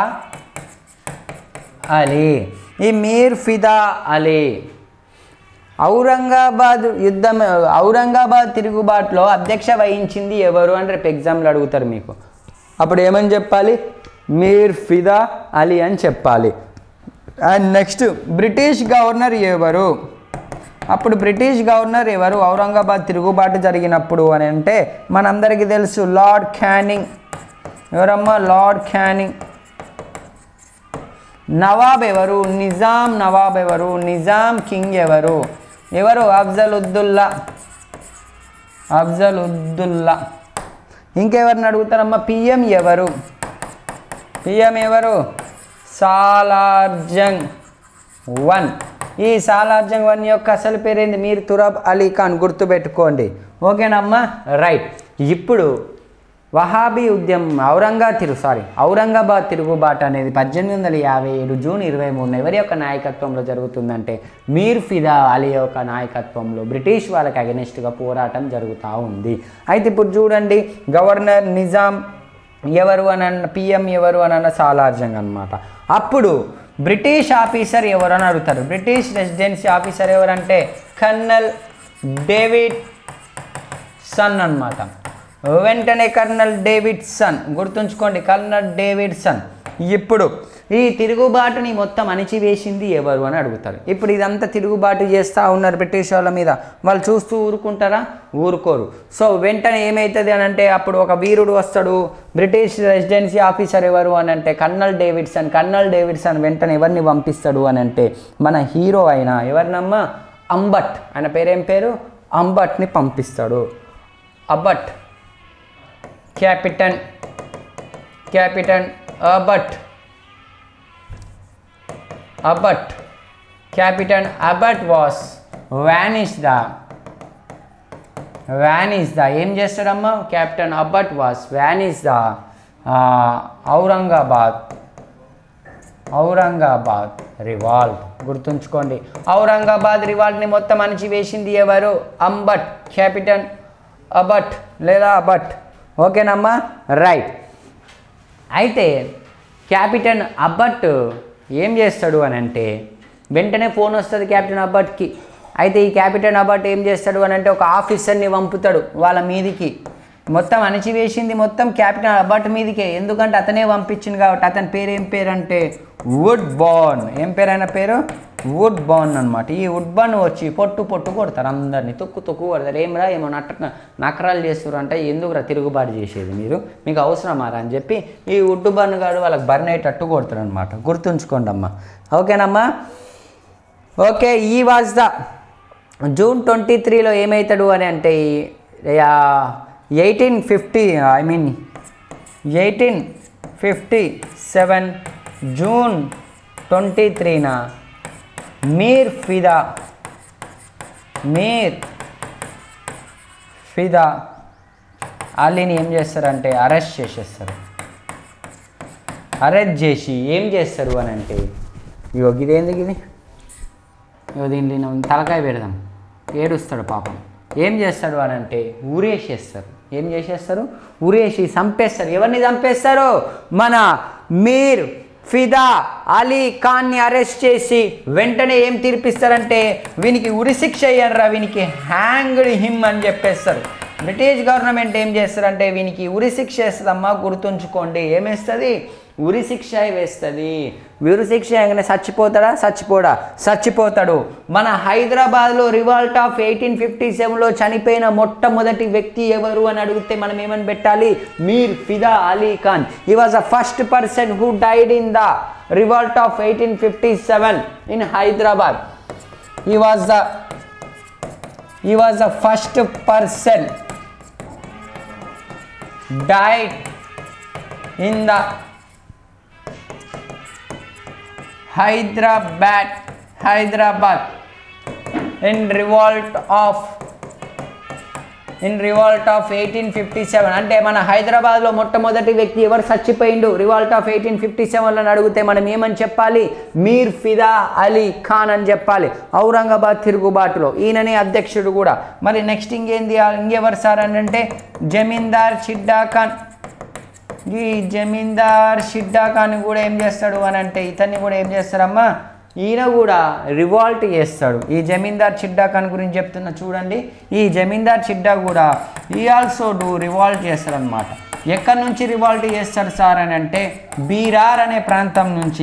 అలీ ఈ మీర్ ఫిదా అలీ ఔరంగాబాద్ యుద్ధం ఔరంగాబాద్ తిరుగుబాటులో అధ్యక్ష వహించింది ఎవరు అని రేపు ఎగ్జామ్లో అడుగుతారు మీకు అప్పుడు ఏమని చెప్పాలి మీర్ ఫిదా అలీ అని చెప్పాలి అండ్ నెక్స్ట్ బ్రిటిష్ గవర్నర్ ఎవరు అప్పుడు బ్రిటిష్ గవర్నర్ ఎవరు ఔరంగాబాద్ తిరుగుబాటు జరిగినప్పుడు అని అంటే మనందరికీ తెలుసు లార్డ్ క్యానింగ్ ఎవరమ్మా లార్డ్ క్యానింగ్ నవాబ్ ఎవరు నిజాం నవాబ్ ఎవరు నిజాం కింగ్ ఎవరు ఎవరు అఫ్జల్ ఉద్దుల్లా అఫ్జల్ ఉద్దుల్లా ఇంకెవరిని అడుగుతారమ్మా పిఎం ఎవరు పిఎం ఎవరు సాలార్జంగ్ వన్ ఈ సాలార్జంగ్ వన్ యొక్క అసలు పేరేంది మీరు తురబ్ అలీ ఖాన్ గుర్తుపెట్టుకోండి ఓకేనమ్మా రైట్ ఇప్పుడు వహాబీ ఉద్యమం ఔరంగా తిరు సారీ ఔరంగాబాద్ తిరుగుబాటు అనేది పద్దెనిమిది వందల యాభై ఏడు జూన్ ఇరవై మూడున ఎవరి యొక్క నాయకత్వంలో జరుగుతుందంటే మీర్ ఫిదా అలీ యొక్క నాయకత్వంలో బ్రిటిష్ వాళ్ళకి అగెనిస్ట్గా పోరాటం జరుగుతూ ఉంది అయితే ఇప్పుడు చూడండి గవర్నర్ నిజాం ఎవరు అని అన్న పిఎం ఎవరు అని అన్న సాలార్జంగ్ అనమాట అప్పుడు బ్రిటిష్ ఆఫీసర్ ఎవరు అని అడుగుతారు బ్రిటిష్ రెసిడెన్సీ ఆఫీసర్ ఎవరంటే కర్నల్ డేవిడ్ సన్ అన్నమాట వెంటనే కర్నల్ డేవిడ్ సన్ గుర్తుంచుకోండి కర్నల్ డేవిడ్ సన్ ఇప్పుడు ఈ తిరుగుబాటుని మొత్తం అణిచివేసింది ఎవరు అని అడుగుతారు ఇప్పుడు ఇదంతా తిరుగుబాటు చేస్తూ ఉన్నారు బ్రిటిష్ వాళ్ళ మీద వాళ్ళు చూస్తూ ఊరుకుంటారా ఊరుకోరు సో వెంటనే ఏమవుతుంది అని అంటే అప్పుడు ఒక వీరుడు వస్తాడు బ్రిటిష్ రెసిడెన్సీ ఆఫీసర్ ఎవరు అని అంటే కర్నల్ డేవిడ్సన్ కర్నల్ డేవిడ్సన్ వెంటనే ఎవరిని పంపిస్తాడు అని అంటే మన హీరో అయిన ఎవరినమ్మా అంబట్ ఆయన పేరేం పేరు అంబట్ని పంపిస్తాడు Abbott captain captain Abbott Abbott captain Abbott was vanish the vanish the ఏం చేస్తాడమ్మా captain Abbott was vanish the Aurangabad Aurangabad revolt గుర్తుంచుకోండి ఔరంగాబాద్ రివాల్ట్ని మొత్తం అణిచివేసింది ఎవరు అంబట్ క్యాపిటన్ అబట్ లేదా అబట్ ఓకేనమ్మా రైట్ అయితే క్యాపిటన్ అబ్బట్ ఏం చేస్తాడు అని అంటే వెంటనే ఫోన్ వస్తుంది క్యాప్టెన్ అబ్బట్కి అయితే ఈ క్యాపిటన్ అబ్బట్ ఏం చేస్తాడు అని అంటే ఒక ఆఫీసర్ని పంపుతాడు వాళ్ళ మీదికి మొత్తం అణిచివేసింది మొత్తం క్యాపిటన్ అబ్బట్ మీదికే ఎందుకంటే అతనే పంపించింది కాబట్టి అతని పేరు ఏం పేరు అంటే వుడ్ బాన్ ఏం పేరు ఆయన పేరు వుడ్ బాన్ అనమాట ఈ వుడ్ బాన్ వచ్చి పొట్టు పొట్టు కొడతారు అందరినీ తొక్కు తొక్కు కొడతారు ఏమరా ఏమో నట్ట నకరాలు చేస్తారు అంటే ఎందుకురా తిరుగుబాటు చేసేది మీరు మీకు అవసరమారా అని చెప్పి ఈ వుడ్ బన్ గాడు వాళ్ళకి బర్న్ అయ్యేటట్టు కొడతారు అనమాట గుర్తుంచుకోండి అమ్మా ఓకేనమ్మా ఓకే ఈ వాజ్ ద జూన్ ట్వంటీ త్రీలో ఏమవుతాడు అని అంటే eighteen fifty I mean eighteen fifty seven June twenty త్రీన మీర్ ఫిదా మీర్ ఫిదా అలీని ఏం చేస్తారంటే అరెస్ట్ చేసేస్తారు అరెస్ట్ చేసి ఏం చేస్తారు అని అంటే ఇగో ఇదేంది ఇది ఇగో దీంట్లో నేను తలకాయ పెడదాం ఏడుస్తాడు పాపం ఏం చేస్తాడు అని అంటే ఊరేసేస్తారు ఏం చేసేస్తారు ఊరేసి చంపేస్తారు ఎవరిని చంపేస్తారు మన మీర్ ఫిదా అలీ ఖాన్ని అరెస్ట్ చేసి వెంటనే ఏం తీర్పిస్తారంటే వీనికి ఉరిశిక్ష అయ్యారా వీనికి హ్యాంగ్డ్ హిమ్ అని చెప్పేస్తారు బ్రిటిష్ గవర్నమెంట్ ఏం చేస్తారంటే వీనికి ఉరిశిక్ష వేస్తుందమ్మా గుర్తుంచుకోండి ఏమేస్తుంది ఉరిశిక్ష వేస్తుంది ఉరిశిక్ష వేయగానే చచ్చిపోతాడా చచ్చిపోడా చచ్చిపోతాడు మన హైదరాబాద్లో రివాల్ట్ ఆఫ్ ఎయిటీన్ ఫిఫ్టీ సెవెన్లో చనిపోయిన మొట్టమొదటి వ్యక్తి ఎవరు అని అడిగితే మనం ఏమని పెట్టాలి మీర్ ఫిదా అలీ ఖాన్ ఈ was the first person who died in the revolt of eighteen fifty seven in Hyderabad ఈ was the he was the first person died in the hyderabad hyderabad in revolt of in revolt of eighteen fifty seven అంటే మన హైదరాబాద్లో మొట్టమొదటి వ్యక్తి ఎవరు చచ్చిపోయిండు revolt of eighteen fifty సెవెన్లో అడిగితే మనం ఏమని చెప్పాలి మీర్ ఫిదా అలీ ఖాన్ అని చెప్పాలి ఔరంగాబాద్ తిరుగుబాటులో ఈయననే అధ్యక్షుడు కూడా మరి నెక్స్ట్ ఇంకేంది ఇంకెవరు సార్ అని అంటే జమీందార్ చిడ్డా ఖాన్ ఈ జమీందార్ షిడ్డా ఖాన్ కూడా ఏం చేస్తాడు అని అంటే ఇతన్ని కూడా ఏం చేస్తారమ్మా ఈయన కూడా రివాల్ట్ చేస్తాడు ఈ జమీందార్ చిడ్డా ఖాన్ గురించి చెప్తున్నా చూడండి ఈ జమీందార్ చిడ్డా కూడా ఈ ఆల్సో డూ రివాల్ట్ చేస్తాడనమాట ఎక్కడి నుంచి రివాల్ట్ చేస్తాడు సార్ అని అంటే బీరార్ అనే ప్రాంతం నుంచి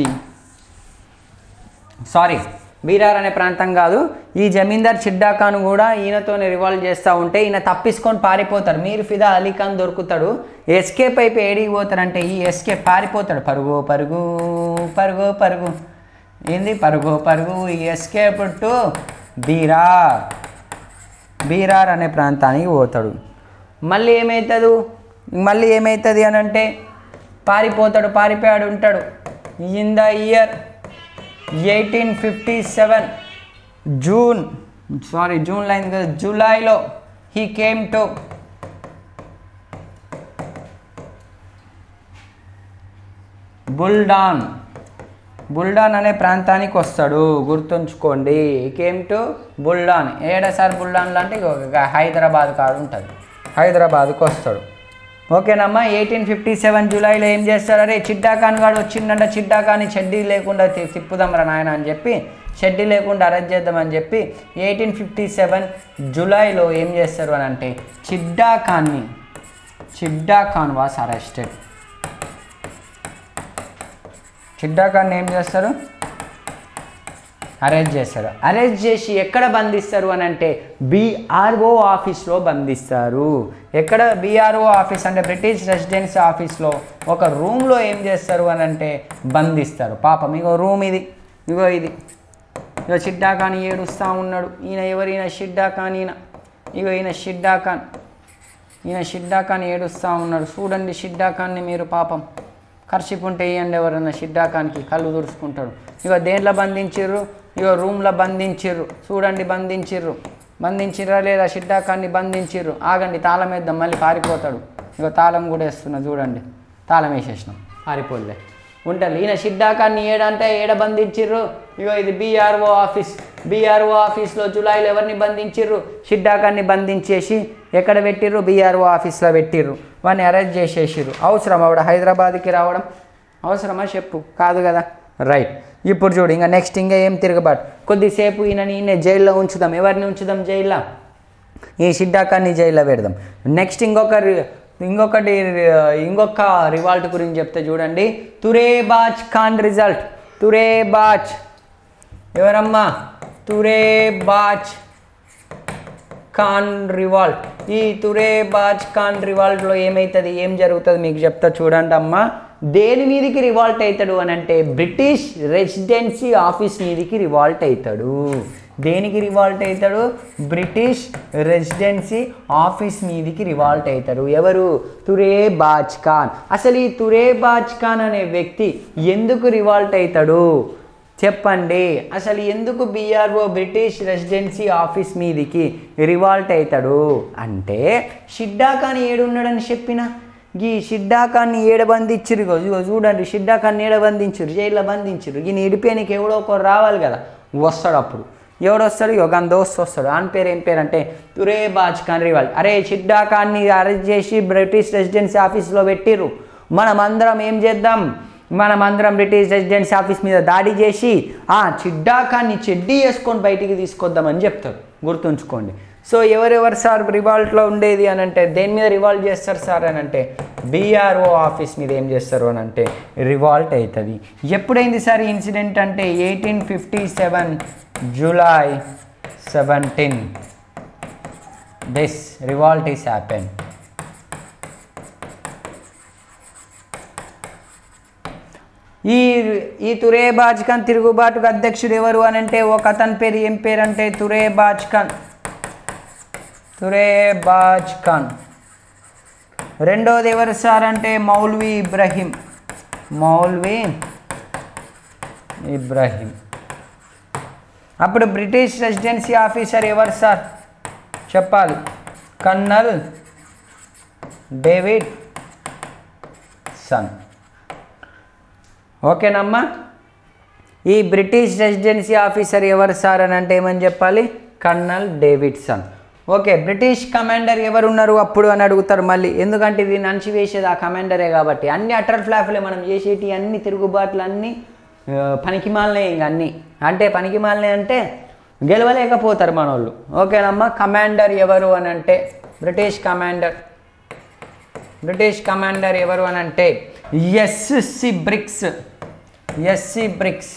సారీ బీరార్ అనే ప్రాంతం కాదు ఈ జమీందార్ చిడ్డా ఖాన్ కూడా ఈయనతోనే రివాల్వ్ చేస్తూ ఉంటే ఈయన తప్పించుకొని పారిపోతారు మీరు ఫిదా అలీ ఖాన్ దొరుకుతాడు ఎస్కేప్ అయిపోయి ఏడికి పోతారంటే ఈ ఎస్కేప్ పారిపోతాడు పరుగు పరుగు పరుగు పరుగు ఏంది పరుగు పరుగు ఈ ఎస్కేప్ టు బీరార్ బీరార్ అనే ప్రాంతానికి పోతాడు మళ్ళీ ఏమవుతుంది మళ్ళీ ఏమవుతుంది అని అంటే పారిపోతాడు పారిపోయాడు ఉంటాడు in the year eighteen fifty seven June sorry June లైన్ కదా జూలైలో he came to Buldhana Buldhana అనే ప్రాంతానికి వస్తాడు గుర్తుంచుకోండి కేమ్ టు బుల్డాన్ ఏడ సార్ బుల్డాన్లో అంటే ఇగో ఇక హైదరాబాద్ కాడు ఉంటుంది హైదరాబాద్కి వస్తాడు ఓకేనమ్మా ఎయిటీన్ ఫిఫ్టీ సెవెన్ జూలైలో ఏం చేస్తారు అరే చిడ్డా ఖాన్ గాడు వచ్చిందంట చిడ్డా ఖాన్ చెడ్డీ లేకుండా తి- తిప్పుదాంరా నాయన అని చెప్పి చెడ్డీ లేకుండా అరెస్ట్ చేద్దామని చెప్పి ఎయిటీన్ ఫిఫ్టీ సెవెన్ జూలైలో ఏం చేస్తారు అని అంటే చిడ్డా ఖాన్ని చిడ్డా ఖాన్ వాస్ అరెస్టెడ్ చిడ్డా ఖాన్ ఏం చేస్తారు అరెస్ట్ చేస్తారు అరెస్ట్ చేసి ఎక్కడ బంధిస్తారు అని అంటే బీఆర్ఓ ఆఫీస్లో బంధిస్తారు ఎక్కడ బీఆర్ఓ ఆఫీస్ అంటే బ్రిటిష్ రెసిడెన్సీ ఆఫీస్లో ఒక రూమ్లో ఏం చేస్తారు అని అంటే బంధిస్తారు పాపం ఇగో రూమ్ ఇది ఇగో ఇది ఇగో షిడ్డా ఖాన్ ఏడుస్తూ ఉన్నాడు ఈయన ఎవరు ఈయన షిడ్డా ఖాన్ ఈయన ఇగో ఈయన షిడ్డా ఖాన్ ఈయన షిడ్డా ఖాన్ ఏడుస్తూ ఉన్నాడు చూడండి షిడ్డా ఖాన్ని మీరు పాపం ఖర్చిపు ఉంటే ఇవ్వండి ఎవరన్నా షిడ్డా ఖాన్కి కళ్ళు తుడుచుకుంటాడు ఇగో దేంట్లో బంధించిర్రు ఇగో రూమ్లో బంధించిర్రు చూడండి బంధించిర్రు బంధించిర్రా లేదా షిడ్డా ఖాన్ని బంధించిర్రు ఆగండి తాళం వేద్దాం మళ్ళీ పారిపోతాడు ఇగో తాళం కూడా వేస్తున్నా చూడండి తాళం వేసేసినాం పారిపోలే ఉంటుంది ఈయన షిడ్డా ఖాన్ని ఏడంటే ఏడ బంధించిర్రు ఇగో ఇది బీఆర్ఓ ఆఫీస్ బీఆర్ఓ ఆఫీస్లో జూలైలో ఎవరిని బంధించిర్రు షిడ్డా ఖాన్ని బంధించేసి ఎక్కడ పెట్టిర్రు బీఆర్ఓ ఆఫీస్లో పెట్టిర్రు వాడిని అరెస్ట్ చేసేసిర్రు అవసరం ఆవిడ హైదరాబాద్కి రావడం అవసరమా చెప్పు కాదు కదా రైట్ ఇప్పుడు చూడు ఇంకా నెక్స్ట్ ఇంకా ఏం తిరగబాటు కొద్దిసేపు ఈయనని ఈయన జైల్లో ఉంచుదాం ఎవరిని ఉంచుదాం జైల్లో ఈ షిడ్డాకాన్ని జైల్లో పెడదాం నెక్స్ట్ ఇంకొక రి- ఇంకొకటి ఇంకొక రివాల్ట్ గురించి చెప్తే చూడండి తురేబాజ్ ఖాన్ రిజల్ట్ తురేబాజ్ ఎవరమ్మా తురేబాజ్ ఖాన్ రివాల్ట్ ఈ తురేబాజ్ ఖాన్ రివాల్ట్లో ఏమవుతుంది ఏం జరుగుతుంది మీకు చెప్తా చూడండి అమ్మా దేని మీదకి రివాల్ట్ అవుతాడు అని అంటే బ్రిటిష్ రెసిడెన్సీ ఆఫీస్ మీదకి రివాల్ట్ అవుతాడు దేనికి రివాల్ట్ అవుతాడు బ్రిటిష్ రెసిడెన్సీ ఆఫీస్ మీదకి రివాల్ట్ అవుతాడు ఎవరు తురేబాజ్ ఖాన్ అసలు ఈ తురేబాజ్ ఖాన్ అనే వ్యక్తి ఎందుకు రివాల్ట్ అవుతాడు చెప్పండి అసలు ఎందుకు బీఆర్ఓ బ్రిటిష్ రెసిడెన్సీ ఆఫీస్ మీదికి రివాల్ట్ అవుతాడు అంటే షిడ్డా ఖాన్ ఏడున్నాడని చెప్పిన ఈ షిడ్డా ఖాన్ని ఏడ బంధించిరు ఇగో ఇగో చూడండి షిడ్డా ఖాన్ని ఏడ బంధించిరు జైల్లో బంధించిరు ఈయన ఇడిపోయానికి ఎవడో ఒకరు రావాలి కదా వస్తాడు అప్పుడు ఎవడు వస్తాడు ఇక ఒక దోస్త్ వస్తాడు అని పేరు ఏం పేరు అంటే తురేబాజ్ ఖాన్ రివాల్ట్ అరే షిడ్డా ఖాన్ని అరెస్ట్ చేసి బ్రిటిష్ రెసిడెన్సీ ఆఫీస్లో పెట్టిర్రు మనం అందరం ఏం చేద్దాం మనం అందరం బ్రిటిష్ రెసిడెన్సీ ఆఫీస్ మీద దాడి చేసి ఆ చిడ్డా ఖాన్ని చెడ్డీ వేసుకొని బయటికి తీసుకొద్దామని చెప్తారు గుర్తుంచుకోండి సో ఎవరెవరు సార్ రివాల్ట్లో ఉండేది అని అంటే దేని మీద రివాల్ట్ చేస్తారు సార్ అని అంటే బీఆర్ఓ ఆఫీస్ మీద ఏం చేస్తారు అని అంటే రివాల్ట్ అవుతుంది ఎప్పుడైంది సార్ ఈ ఇన్సిడెంట్ అంటే eighteen fifty seven July seventeen this revolt is happen ఈ ఈ తురేబాజ్ ఖాన్ తిరుగుబాటుకు అధ్యక్షుడు ఎవరు అని అంటే ఒక అతని పేరు ఏం పేరు అంటే తురేబాజ్ ఖాన్ తురేబాజ్ ఖాన్ రెండోది ఎవరు సార్ అంటే మౌల్వీ ఇబ్రహీం మౌల్వీ ఇబ్రహీం అప్పుడు బ్రిటిష్ రెసిడెన్సీ ఆఫీసర్ ఎవరు సార్ చెప్పాలి కర్నల్ డేవిడ్ సన్ ఓకేనమ్మా ఈ బ్రిటిష్ రెసిడెన్సీ ఆఫీసర్ ఎవరు సార్ అని అంటే ఏమని చెప్పాలి colonel Davidson okay British commander ఎవరు ఉన్నారు అప్పుడు అని అడుగుతారు మళ్ళీ ఎందుకంటే ఇది నంచి వేసేది ఆ కమాండరే కాబట్టి అన్ని అటర్ ఫ్లాఫ్లే మనం చేసేటి అన్ని తిరుగుబాట్లు అన్ని ఆ, పనికిమాలనే ఇంక అన్ని అంటే పనికిమాలనే అంటే గెలవలేకపోతారు మన వాళ్ళు ఓకేనమ్మా కమాండర్ ఎవరు అని అంటే బ్రిటిష్ కమాండర్ బ్రిటిష్ కమాండర్ ఎవరు అని అంటే ఎస్సి బ్రిక్స్ ఎస్సి బ్రిక్స్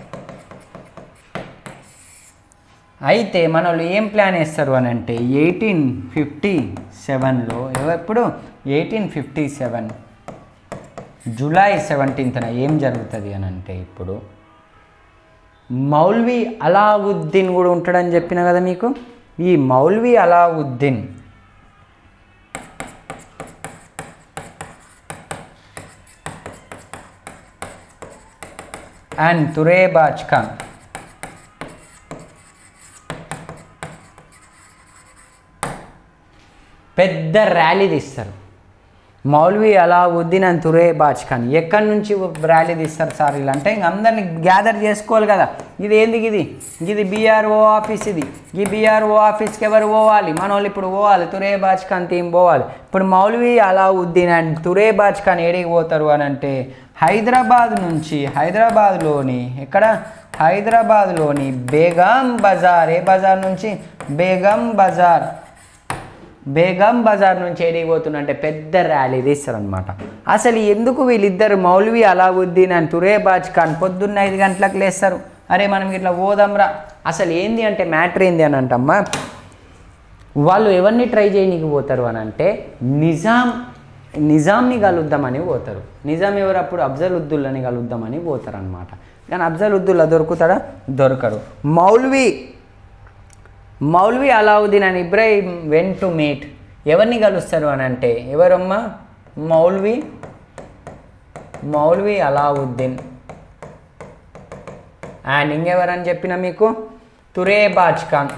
అయితే మన వాళ్ళు ఏం ప్లాన్ వేస్తారు అని అంటే ఎయిటీన్ ఫిఫ్టీ సెవెన్లో ఎప్పుడు ఎయిటీన్ ఫిఫ్టీ సెవెన్ జూలై సెవెంటీన్త్న ఏం జరుగుతుంది అని అంటే ఇప్పుడు మౌల్వీ అలావుద్దీన్ కూడా ఉంటాడని చెప్పిన కదా మీకు ఈ మౌల్వీ అలావుద్దీన్ అండ్ తురేబాజ్ ఖాన్ పెద్ద ర్యాలీ తీస్తారు మౌల్వి అలావుద్దీన్ అండ్ తురేబాజ్ ఖాన్ ఎక్కడి నుంచి ర్యాలీ తీస్తారు సార్ ఇలా అంటే ఇంక అందరిని గ్యాదర్ చేసుకోవాలి కదా ఇది ఏంది ఇది ఇది బీఆర్ఓ ఆఫీస్ ఇది ఈ బీఆర్ఓ ఆఫీస్కి ఎవరు పోవాలి మన వాళ్ళు ఇప్పుడు పోవాలి తురేబాజ్ ఖాన్ టీం పోవాలి ఇప్పుడు మౌల్వి అలావుద్దీన్ అండ్ తురేబాజ్ ఖాన్ ఏడికి పోతారు అని అంటే హైదరాబాద్ నుంచి హైదరాబాద్లోని ఎక్కడ హైదరాబాద్లోని బేగం బజార్ ఏ బజార్ నుంచి బేగం బజార్ బేగం బజార్ నుంచి ఏడికి పోతున్నంటే పెద్ద ర్యాలీ తీస్తారనమాట అసలు ఎందుకు వీళ్ళిద్దరు మౌల్వి అలావుద్దీన్ అండ్ తురేబాజ్ ఖాన్ పొద్దున్న ఐదు గంటలకు లేస్తారు అరే మనం ఇట్లా పోదాంరా అసలు ఏంది అంటే మ్యాటర్ ఏంది అని అంటమ్మా వాళ్ళు ఎవరిని ట్రై చేయనీకి పోతారు అని అంటే నిజాం నిజాంని కలుద్దామని పోతారు నిజాం ఎవరు అప్పుడు అఫ్జల్ ఉద్దుల్లని కలుద్దామని పోతారు అనమాట కానీ అఫ్జల్ ఉద్దుల్లా దొరుకుతాడా దొరకరు Maulvi Maulvi Alauddin and Ibrahim went to meet ఎవరిని కలుస్తారు అని అంటే ఎవరమ్మా మౌల్వి మౌల్వి అలావుద్దీన్ అండ్ ఇంకెవరని చెప్పిన మీకు తురేబాజ్ ఖాన్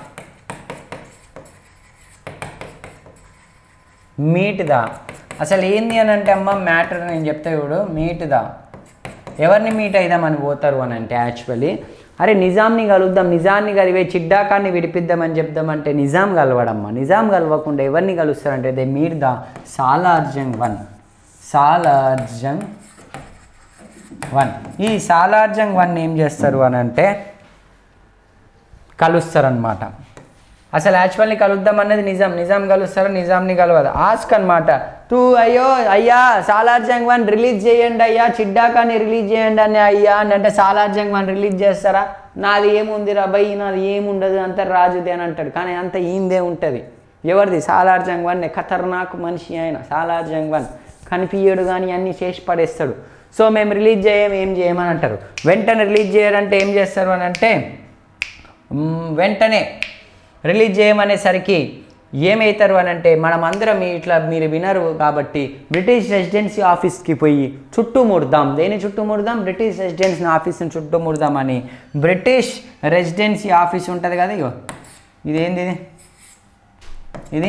మీట్ దా అసలు ఏంది అని అంటే అమ్మ మ్యాటర్ నేను చెప్తా చూడు మీట్ దా ఎవరిని మీట్ అయిదామని పోతారు అని అంటే యాక్చువల్లీ అరే నిజాంని కలుద్దాం నిజాన్ని కలివే చిడ్డాకాన్ని విడిపిద్దామని చెప్దామంటే నిజాం కలవడమ్మా నిజాం కలవకుండా ఎవరిని కలుస్తారంటే they meet the Salarjung one Salarjung one ఈ సాలార్జంగ్ వన్ ఏం చేస్తారు అని అంటే కలుస్తారనమాట అసలు యాక్చువల్లీ కలుద్దాం అన్నది నిజాం నిజాం కలుస్తారు నిజాంని కలవదు ఆస్క్ అనమాట తూ అయ్యో అయ్యా సాలార్ జంగ్ వన్ రిలీజ్ చేయండి అయ్యా చిడ్డాకాని రిలీజ్ చేయండి అని అయ్యా అని అంటే సాలార్ జంగ్ వన్ రిలీజ్ చేస్తారా నాది ఏముంది రా బయ్యి నాది ఏముండదు అంత రాజుది అని అంటాడు కానీ అంత ఈందే ఉంటుంది ఎవరిది సాలార్ జంగ్ వన్ ఖతర్నాక్ మనిషి ఆయన సాలార్ జంగ్ వన్ కనిపించడు కానీ అన్నీ చేసి పడేస్తాడు సో మేము రిలీజ్ చేయం ఏం చేయమని అంటారు వెంటనే రిలీజ్ చేయాలంటే ఏం చేస్తారు అని అంటే మ్, వెంటనే రిలీజ్ చేయమనేసరికి ఏమవుతారు అని అంటే మనం అందరం ఇట్లా మీరు వినరు కాబట్టి బ్రిటిష్ రెసిడెన్సీ ఆఫీస్కి పోయి చుట్టూ ముడదాం దేని చుట్టూ ముడదాం బ్రిటిష్ రెసిడెన్సీ ఆఫీస్ని చుట్టూ ముడదామని బ్రిటిష్ రెసిడెన్సీ ఆఫీస్ ఉంటుంది కదా ఇగో ఇదేంది ఇది ఇది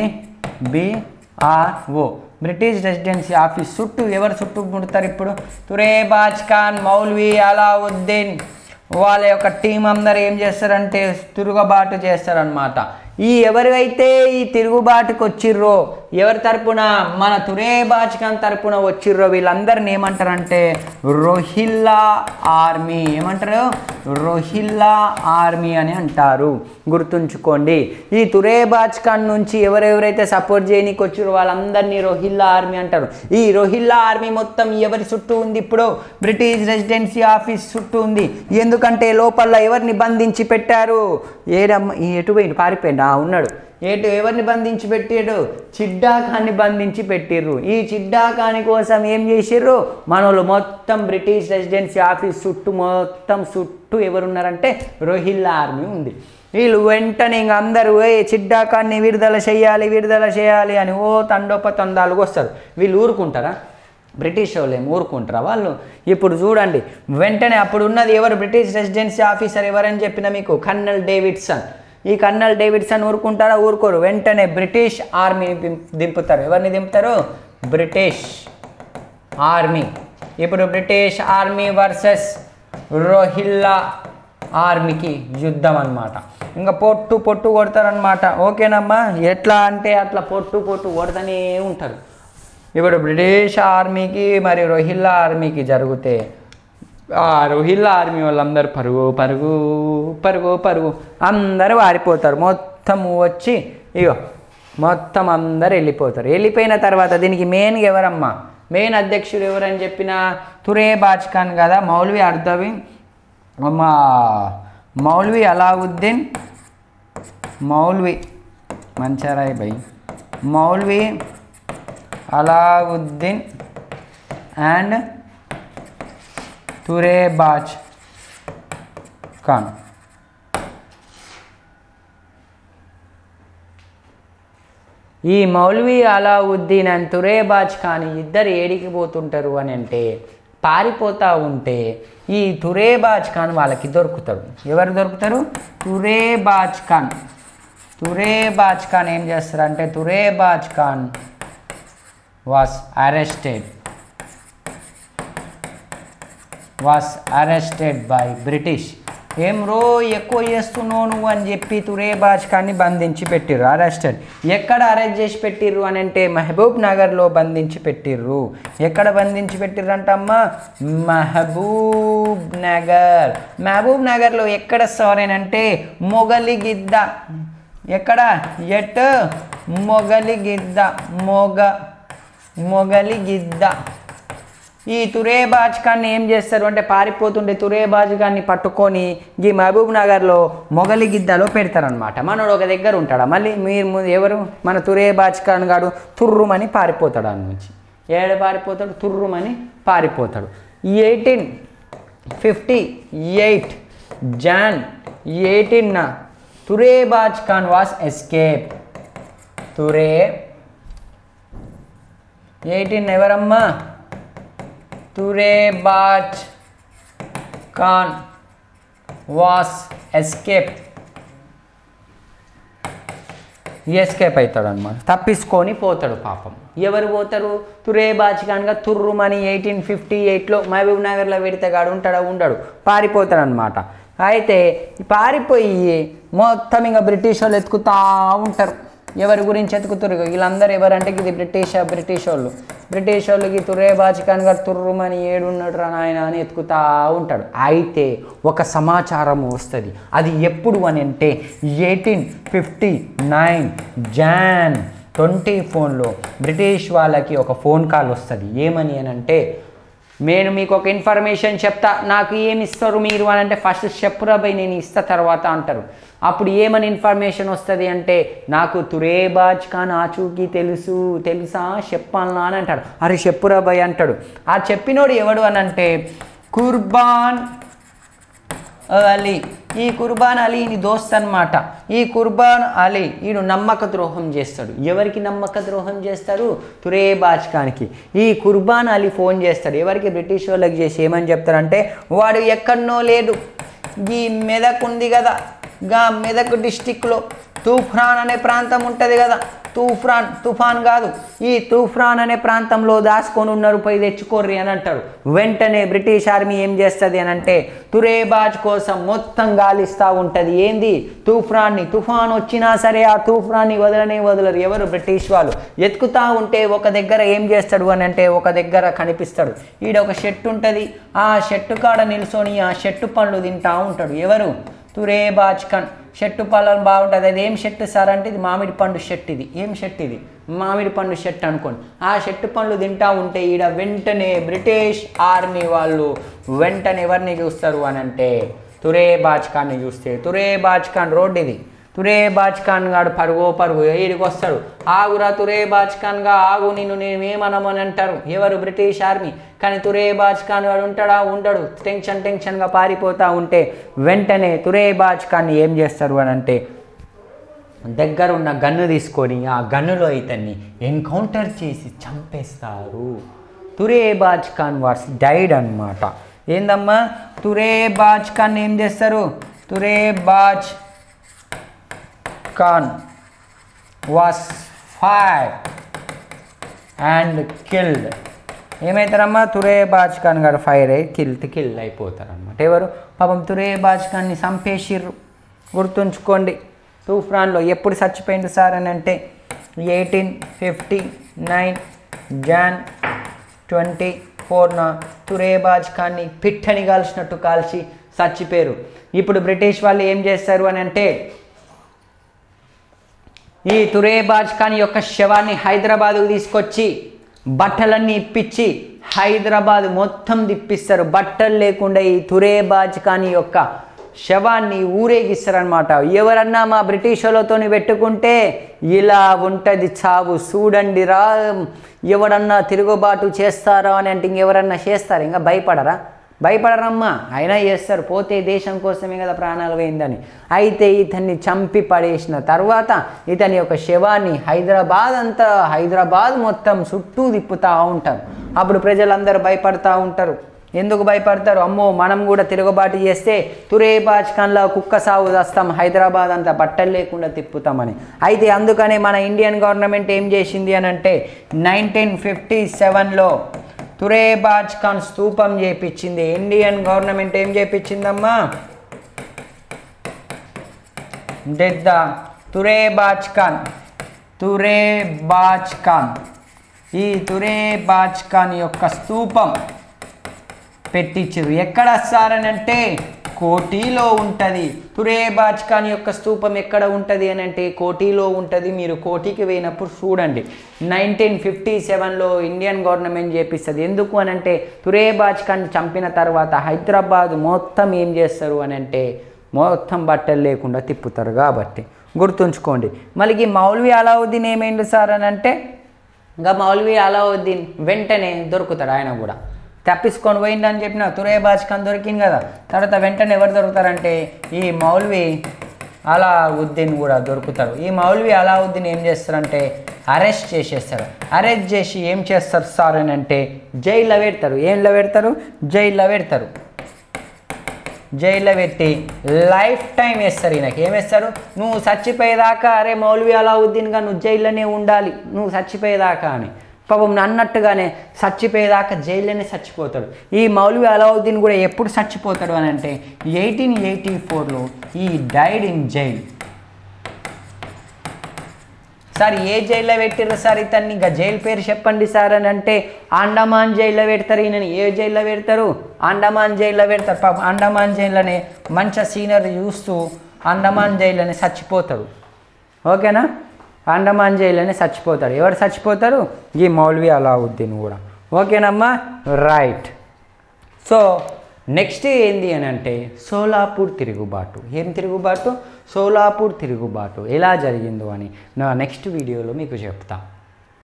బిఆర్ఓ బ్రిటిష్ రెసిడెన్సీ ఆఫీస్ చుట్టూ ఎవరు చుట్టూ ముడతారు ఇప్పుడు తురేబాజ్ ఖాన్ మౌల్వీ అలావుద్దీన్ వాళ్ళ యొక్క టీం అందరు ఏం చేస్తారంటే తిరుగుబాటు చేస్తారనమాట ఈ ఎవరైతే ఈ తిరుగుబాటుకు వచ్చిర్రో ఎవరి తరపున మన తురేబాజ్ ఖాన్ తరపున వచ్చిర్రో వీళ్ళందరిని ఏమంటారంటే రోహిల్లా ఆర్మీ ఏమంటారు రోహిల్లా ఆర్మీ అని అంటారు గుర్తుంచుకోండి ఈ తురేబాజ్ ఖాన్ నుంచి ఎవరెవరైతే సపోర్ట్ చేయనీకి వచ్చిర్రో వాళ్ళందరినీ రోహిల్లా ఆర్మీ అంటారు ఈ రోహిల్లా ఆర్మీ మొత్తం ఎవరి చుట్టూ ఉంది ఇప్పుడు బ్రిటిష్ రెసిడెన్సీ ఆఫీస్ చుట్టూ ఉంది ఎందుకంటే లోపల ఎవరిని బంధించి పెట్టారు ఏడమ్మ ఈ ఎటు పోయిండు పారిపోయిండు ఆ ఉన్నాడు ఏటు ఎవరిని బంధించి పెట్టాడు చిడ్డా ఖాన్ని బంధించి పెట్టిర్రు ఈ చిడ్డా ఖాని కోసం ఏం చేసిర్రు మనోళ్ళు మొత్తం బ్రిటిష్ రెసిడెన్సీ ఆఫీస్ చుట్టూ మొత్తం చుట్టూ ఎవరున్నారంటే రోహిల్లా ఆర్మీ ఉంది వీళ్ళు వెంటనే ఇంక అందరూ ఏ చిడ్డా ఖాన్ని విడుదల చేయాలి విడుదల చేయాలి అని ఓ తండోపతందాలుగా వస్తారు వీళ్ళు ఊరుకుంటారా బ్రిటిష్ వాళ్ళు ఏం ఊరుకుంటారా వాళ్ళు ఇప్పుడు చూడండి వెంటనే అప్పుడు ఉన్నది ఎవరు బ్రిటిష్ రెసిడెన్సీ ఆఫీసర్ ఎవరని చెప్పిన మీకు కర్నల్ డేవిడ్సన్ ఈ కర్నల్ డేవిడ్సన్ ఊరుకుంటారా ఊరుకోరు వెంటనే బ్రిటిష్ ఆర్మీ దింపుతారు ఎవరిని దింపుతారు బ్రిటిష్ ఆర్మీ ఇప్పుడు బ్రిటిష్ ఆర్మీ వర్సెస్ రోహిల్లా ఆర్మీకి యుద్ధం అన్నమాట ఇంకా పొట్టు పొట్టు కొడతారనమాట ఓకేనమ్మా ఎట్లా అంటే అట్లా పొట్టు పొట్టు కొడతనే ఉంటారు ఇప్పుడు బ్రిటిష్ ఆర్మీకి మరి రోహిల్లా ఆర్మీకి జరిగితే ఆ రోహిల్లా ఆర్మీ వాళ్ళందరూ పరుగు పరుగు పరుగు పరుగు అందరూ వారిపోతారు మొత్తం వచ్చి ఇగో మొత్తం అందరు వెళ్ళిపోతారు వెళ్ళిపోయిన తర్వాత దీనికి మెయిన్గా ఎవరమ్మా మెయిన్ అధ్యక్షుడు ఎవరని చెప్పిన తురే బాజ్ ఖాన్ కదా మౌల్వి అర్దవి మా మౌల్వి అలావుద్దీన్ మౌల్వి మంచారాయ్ బై మౌల్వి అలావుద్దీన్ అండ్ తురేబాజ్ ఖాన్ ఈ మౌల్వీ అలావుద్దీన్ అండ్ తురేబాజ్ ఖాన్ ఇద్దరు ఏడికి పోతుంటారు అని అంటే పారిపోతూ ఉంటే ఈ తురేబాజ్ ఖాన్ వాళ్ళకి దొరుకుతాడు ఎవరు దొరుకుతారు తురేబాజ్ ఖాన్ తురేబాజ్ ఖాన్ ఏం చేస్తారంటే Turrebaz Khan was arrested was arrested by British ఏం రో ఎక్కువ చేస్తున్నావు నువ్వు అని చెప్పి తురేబాజ్ ఖాన్ని బంధించి పెట్టిర్రు అరెస్టెడ్ ఎక్కడ అరెస్ట్ చేసి పెట్టిర్రు అని అంటే మహబూబ్ నగర్లో బంధించి పెట్టిర్రు ఎక్కడ బంధించి పెట్టిర్రు అంటమ్మా మహబూబ్ నగర్ మహబూబ్ నగర్లో ఎక్కడ అంటే మొగలిగిద్ద ఎక్కడ ఎట్ మొగలిగిద్ద మొగ మొగలిగిద్ద ఈ తురేబాజ్ ఖాన్ని ఏం చేస్తారు అంటే పారిపోతుండే తురేబాజ్ ఖాన్ని పట్టుకొని ఈ మహబూబ్ నగర్లో మొగలి గిద్దలో పెడతారనమాట మనోడు ఒక దగ్గర ఉంటాడా మళ్ళీ మీరు ము- ఎవరు మన తురేబాజ్ ఖాన్ గాడు తుర్రుమని పారిపోతాడు అని నుంచి ఏడ పారిపోతాడు తుర్రుమని పారిపోతాడు ఎయిటీన్ ఫిఫ్టీ ఎయిట్ జాన్ ఎయిటీన్న తురేబాజ్ ఖాన్ వాస్ ఎస్కేప్ తురే ఎయిటీన్ ఎవరమ్మా Turrebaz Khan was escape escape అవుతాడు అనమాట తప్పించుకొని పోతాడు పాపం ఎవరు పోతారు తురేబాజ్ ఖాన్గా తుర్రుమని ఎయిటీన్ ఫిఫ్టీ ఎయిట్లో మహబూబ్ నగర్లో పెడితే గాడు ఉంటాడా ఉండడు పారిపోతాడు అనమాట అయితే ఈ పారిపోయి మొత్తం ఇంకా బ్రిటిష్ వాళ్ళు ఎత్తుకుతా ఉంటారు ఎవరి గురించి ఎత్తుకుతారు వీళ్ళందరూ ఎవరంటే ఇది బ్రిటిష్ బ్రిటిష్ వాళ్ళు బ్రిటిష్ వాళ్ళకి తురేబాజ్ ఖాన్ గారు తుర్రుమని ఏడున్నాడు రా నాయన అని ఎత్తుకుతా ఉంటాడు అయితే ఒక సమాచారం వస్తుంది అది ఎప్పుడు అని అంటే eighteen fifty nine June twenty ఫోన్లో బ్రిటిష్ వాళ్ళకి ఒక ఫోన్ కాల్ వస్తుంది ఏమని అని అంటే నేను మీకు ఒక ఇన్ఫర్మేషన్ చెప్తా నాకు ఏమి ఇస్తారు మీరు అని అంటే ఫస్ట్ చెప్పురా బై నేను ఇస్తా తర్వాత అంటారు అప్పుడు ఏమని ఇన్ఫర్మేషన్ వస్తుంది అంటే నాకు తురేబాజ్ ఖాన్ ఆచూకీ తెలుసు తెలుసా చెప్పాలనా అని అంటాడు అరే చెప్పురా బై అంటాడు ఆ చెప్పినోడు ఎవడు అని అంటే కుర్బాన్ అలీ ఈ కుర్బాన్ అలీ నీ దోస్త్ అనమాట ఈ కుర్బాన్ అలీ ఈడు నమ్మక ద్రోహం చేస్తాడు ఎవరికి నమ్మక ద్రోహం చేస్తారు తురేబాజ్ ఖాన్కి ఈ కుర్బాన్ అలీ ఫోన్ చేస్తాడు ఎవరికి బ్రిటిష్ వాళ్ళకి చేసి ఏమని చెప్తారంటే వాడు ఎక్కడనో లేడు ఈ మెదక్ ఉంది కదా గా మెదక్ డిస్టిక్లో తూఫాన్ అనే ప్రాంతం ఉంటుంది కదా తూఫాన్ తుఫాన్ కాదు ఈ తూఫాన్ అనే ప్రాంతంలో దాచుకొని ఉన్నారు పోయి తెచ్చుకోర్రి అని అంటారు వెంటనే బ్రిటిష్ ఆర్మీ ఏం చేస్తుంది అని అంటే తురేబాజ్ కోసం మొత్తం గాలిస్తూ ఉంటుంది ఏంది తూఫాన్ని తుఫాన్ వచ్చినా సరే ఆ తూఫాన్ని వదలనే వదలరు ఎవరు బ్రిటిష్ వాళ్ళు ఎత్తుకుతా ఉంటే ఒక దగ్గర ఏం చేస్తాడు అని అంటే ఒక దగ్గర కనిపిస్తాడు ఈడ ఒక షెట్టు ఉంటుంది ఆ షెట్టు కాడ నిల్చొని ఆ షెట్టు పండ్లు తింటా ఉంటాడు ఎవరు తురేబాజ్ ఖాన్ షెట్టు పళ్ళం బాగుంటుంది అది ఏం షెట్టు సార్ అంటే ఇది మామిడి పండు షెట్ ఇది ఏం షెట్ ఇది మామిడి పండు షెట్ అనుకోండి ఆ షెట్టు పండ్లు తింటా ఉంటే ఈడ వెంటనే బ్రిటిష్ ఆర్మీ వాళ్ళు వెంటనే ఎవరిని చూస్తారు అని అంటే తురేబాజ్ ఖాన్ని చూస్తే తురేబాజ్ ఖాన్ రోడ్ ఇది తురేబాజ్ ఖాన్ గాడు పరుగో పరుగు ఈడికి వస్తాడు ఆగురా తురేబాజ్ ఖాన్ గా ఆగు నిన్ను నేనేమనమని అంటారు ఎవరు బ్రిటిష్ ఆర్మీ కానీ తురేబాజ్ ఖాన్ వాడు ఉంటాడా ఉండడు టెన్షన్ టెన్షన్గా పారిపోతా ఉంటే వెంటనే తురేబాజ్ ఖాన్ ఏం చేస్తారు అని అంటే దగ్గర ఉన్న గన్ను తీసుకొని ఆ గన్నులో ఇతన్ని ఎన్కౌంటర్ చేసి చంపేస్తారు తురేబాజ్ ఖాన్ వాట్స్ డైడ్ అన్నమాట ఏందమ్మా తురేబాజ్ ఖాన్ ఏం చేస్తారు Turrebaz Khan was fire and killed ఏమవుతారమ్మా తురేబాజ్ ఖాన్ గారు ఫైర్ అయ్యి కిల్ కిల్ అయిపోతారు అనమాట ఎవరు పాపం తురేబాజ్ ఖాన్ని చంపేసిర్రు గుర్తుంచుకోండి తూఫాన్లో ఎప్పుడు చచ్చిపోయింది సార్ అని అంటే eighteen fifty nine June twenty ఫోర్న తురేబాజ్ ఖాన్ని పిట్టని కాల్చినట్టు కాల్చి చచ్చిపోయారు ఇప్పుడు బ్రిటిష్ వాళ్ళు ఏం చేస్తారు అని అంటే ఈ తురేబాజ్ ఖాన్ యొక్క శవాన్ని హైదరాబాద్కు తీసుకొచ్చి బట్టలన్నీ ఇప్పించి హైదరాబాద్ మొత్తం తిప్పిస్తారు బట్టలు లేకుండా ఈ తురేబాజ్ ఖాన్ యొక్క శవాన్ని ఊరేగిస్తారనమాట ఎవరన్నా మా బ్రిటిష్ వాళ్ళతో పెట్టుకుంటే ఇలా ఉంటుంది చావు చూడండి రా ఎవడన్నా తిరుగుబాటు చేస్తారా అని అంటే ఇంకెవరన్నా చేస్తారు ఇంకా భయపడరా భయపడరమ్మా అయినా చేస్తారు పోతే దేశం కోసమే కదా ప్రాణాలు పోయిందని అయితే ఇతన్ని చంపి పడేసిన తర్వాత ఇతని యొక్క శవాన్ని హైదరాబాద్ అంతా హైదరాబాద్ మొత్తం చుట్టూ తిప్పుతూ ఉంటారు అప్పుడు ప్రజలందరూ భయపడతా ఉంటారు ఎందుకు భయపడతారు అమ్మో మనం కూడా తిరుగుబాటు చేస్తే తురేబాజ్ ఖాన్లా కుక్క సాగు చేస్తాం హైదరాబాద్ అంతా బట్టలు లేకుండా తిప్పుతామని అయితే అందుకనే మన ఇండియన్ గవర్నమెంట్ ఏం చేసింది అని అంటే నైన్టీన్ ఫిఫ్టీ సెవెన్లో తురేబాజ్ ఖాన్ స్తూపం చేపించింది ఇండియన్ గవర్నమెంట్ ఏం చేపించిందమ్మా డెడ్ ద తురేబాజ్ ఖాన్ తురేబాజ్ ఖాన్ ఈ తురేబాజ్ ఖాన్ యొక్క స్తూపం పెట్టించారు ఎక్కడ వస్తారని అంటే కోటిలో ఉంటుంది తురేబాజ్ ఖాన్ యొక్క స్తూపం ఎక్కడ ఉంటుంది అని అంటే కోటిలో ఉంటుంది మీరు కోటికి పోయినప్పుడు చూడండి నైన్టీన్ ఫిఫ్టీ సెవెన్లో ఇండియన్ గవర్నమెంట్ చేపిస్తుంది ఎందుకు అని అంటే తురేబాజ్ ఖాన్ చంపిన తర్వాత హైదరాబాద్ మొత్తం ఏం చేస్తారు అని అంటే మొత్తం బట్టలు లేకుండా తిప్పుతారు కాబట్టి గుర్తుంచుకోండి మళ్ళీ ఈ మౌల్వి అలావుద్దీన్ ఏమైంది సార్ అని అంటే ఇంకా మౌల్వి అలావుద్దీన్ వెంటనే దొరుకుతాడు ఆయన కూడా తప్పించుకొని పోయిందని చెప్పిన తురేబాజ్ ఖాన్ దొరికింది కదా తర్వాత వెంటనే ఎవరు దొరుకుతారంటే ఈ మౌల్వి అలావుద్దీన్ కూడా దొరుకుతారు ఈ మౌల్వి అలావుద్దీన్ ఏం చేస్తారంటే అరెస్ట్ చేసేస్తారు అరెస్ట్ చేసి ఏం చేస్తారు సార్ అని అంటే జైల్లో పెడతారు ఏంలో పెడతారు జైల్లో పెడతారు జైల్లో పెట్టి లైఫ్ టైం వేస్తారు ఈయనకి ఏం వేస్తారు నువ్వు చచ్చిపోయేదాకా అరే మౌల్వి అలావుద్దీన్గా నువ్వు జైల్లోనే ఉండాలి నువ్వు చచ్చిపోయేదాకా అని పాపం అన్నట్టుగానే చచ్చిపోయేదాకా జైల్లోనే చచ్చిపోతాడు ఈ మౌల్వి అలావుద్దీన్ కూడా ఎప్పుడు చచ్చిపోతాడు అని అంటే ఎయిటీన్ ఎయిటీ ఫోర్లో ఈ డైడ్ ఇన్ జైల్ సార్ ఏ జైల్లో పెట్టిర్రు సార్ ఇతన్ని ఇంకా జైలు పేరు చెప్పండి సార్ అని అంటే అండమాన్ జైల్లో పెడతారు ఈయనని ఏ జైల్లో పెడతారు అండమాన్ జైల్లో పెడతారు పాపం అండమాన్ జైల్లోనే మంచి సీనియర్ చూస్తూ అండమాన్ జైల్లోనే చచ్చిపోతాడు ఓకేనా అండమాన్ జైల్లోనే చచ్చిపోతాడు ఎవరు చచ్చిపోతారు ఈ మౌల్వి అలావుద్దీన్ కూడా ఓకేనమ్మా రైట్ సో నెక్స్ట్ ఏంది అని అంటే సోలాపూర్ తిరుగుబాటు ఏం తిరుగుబాటు సోలాపూర్ తిరుగుబాటు ఎలా జరిగిందో అని నా నెక్స్ట్ వీడియోలో మీకు చెప్తా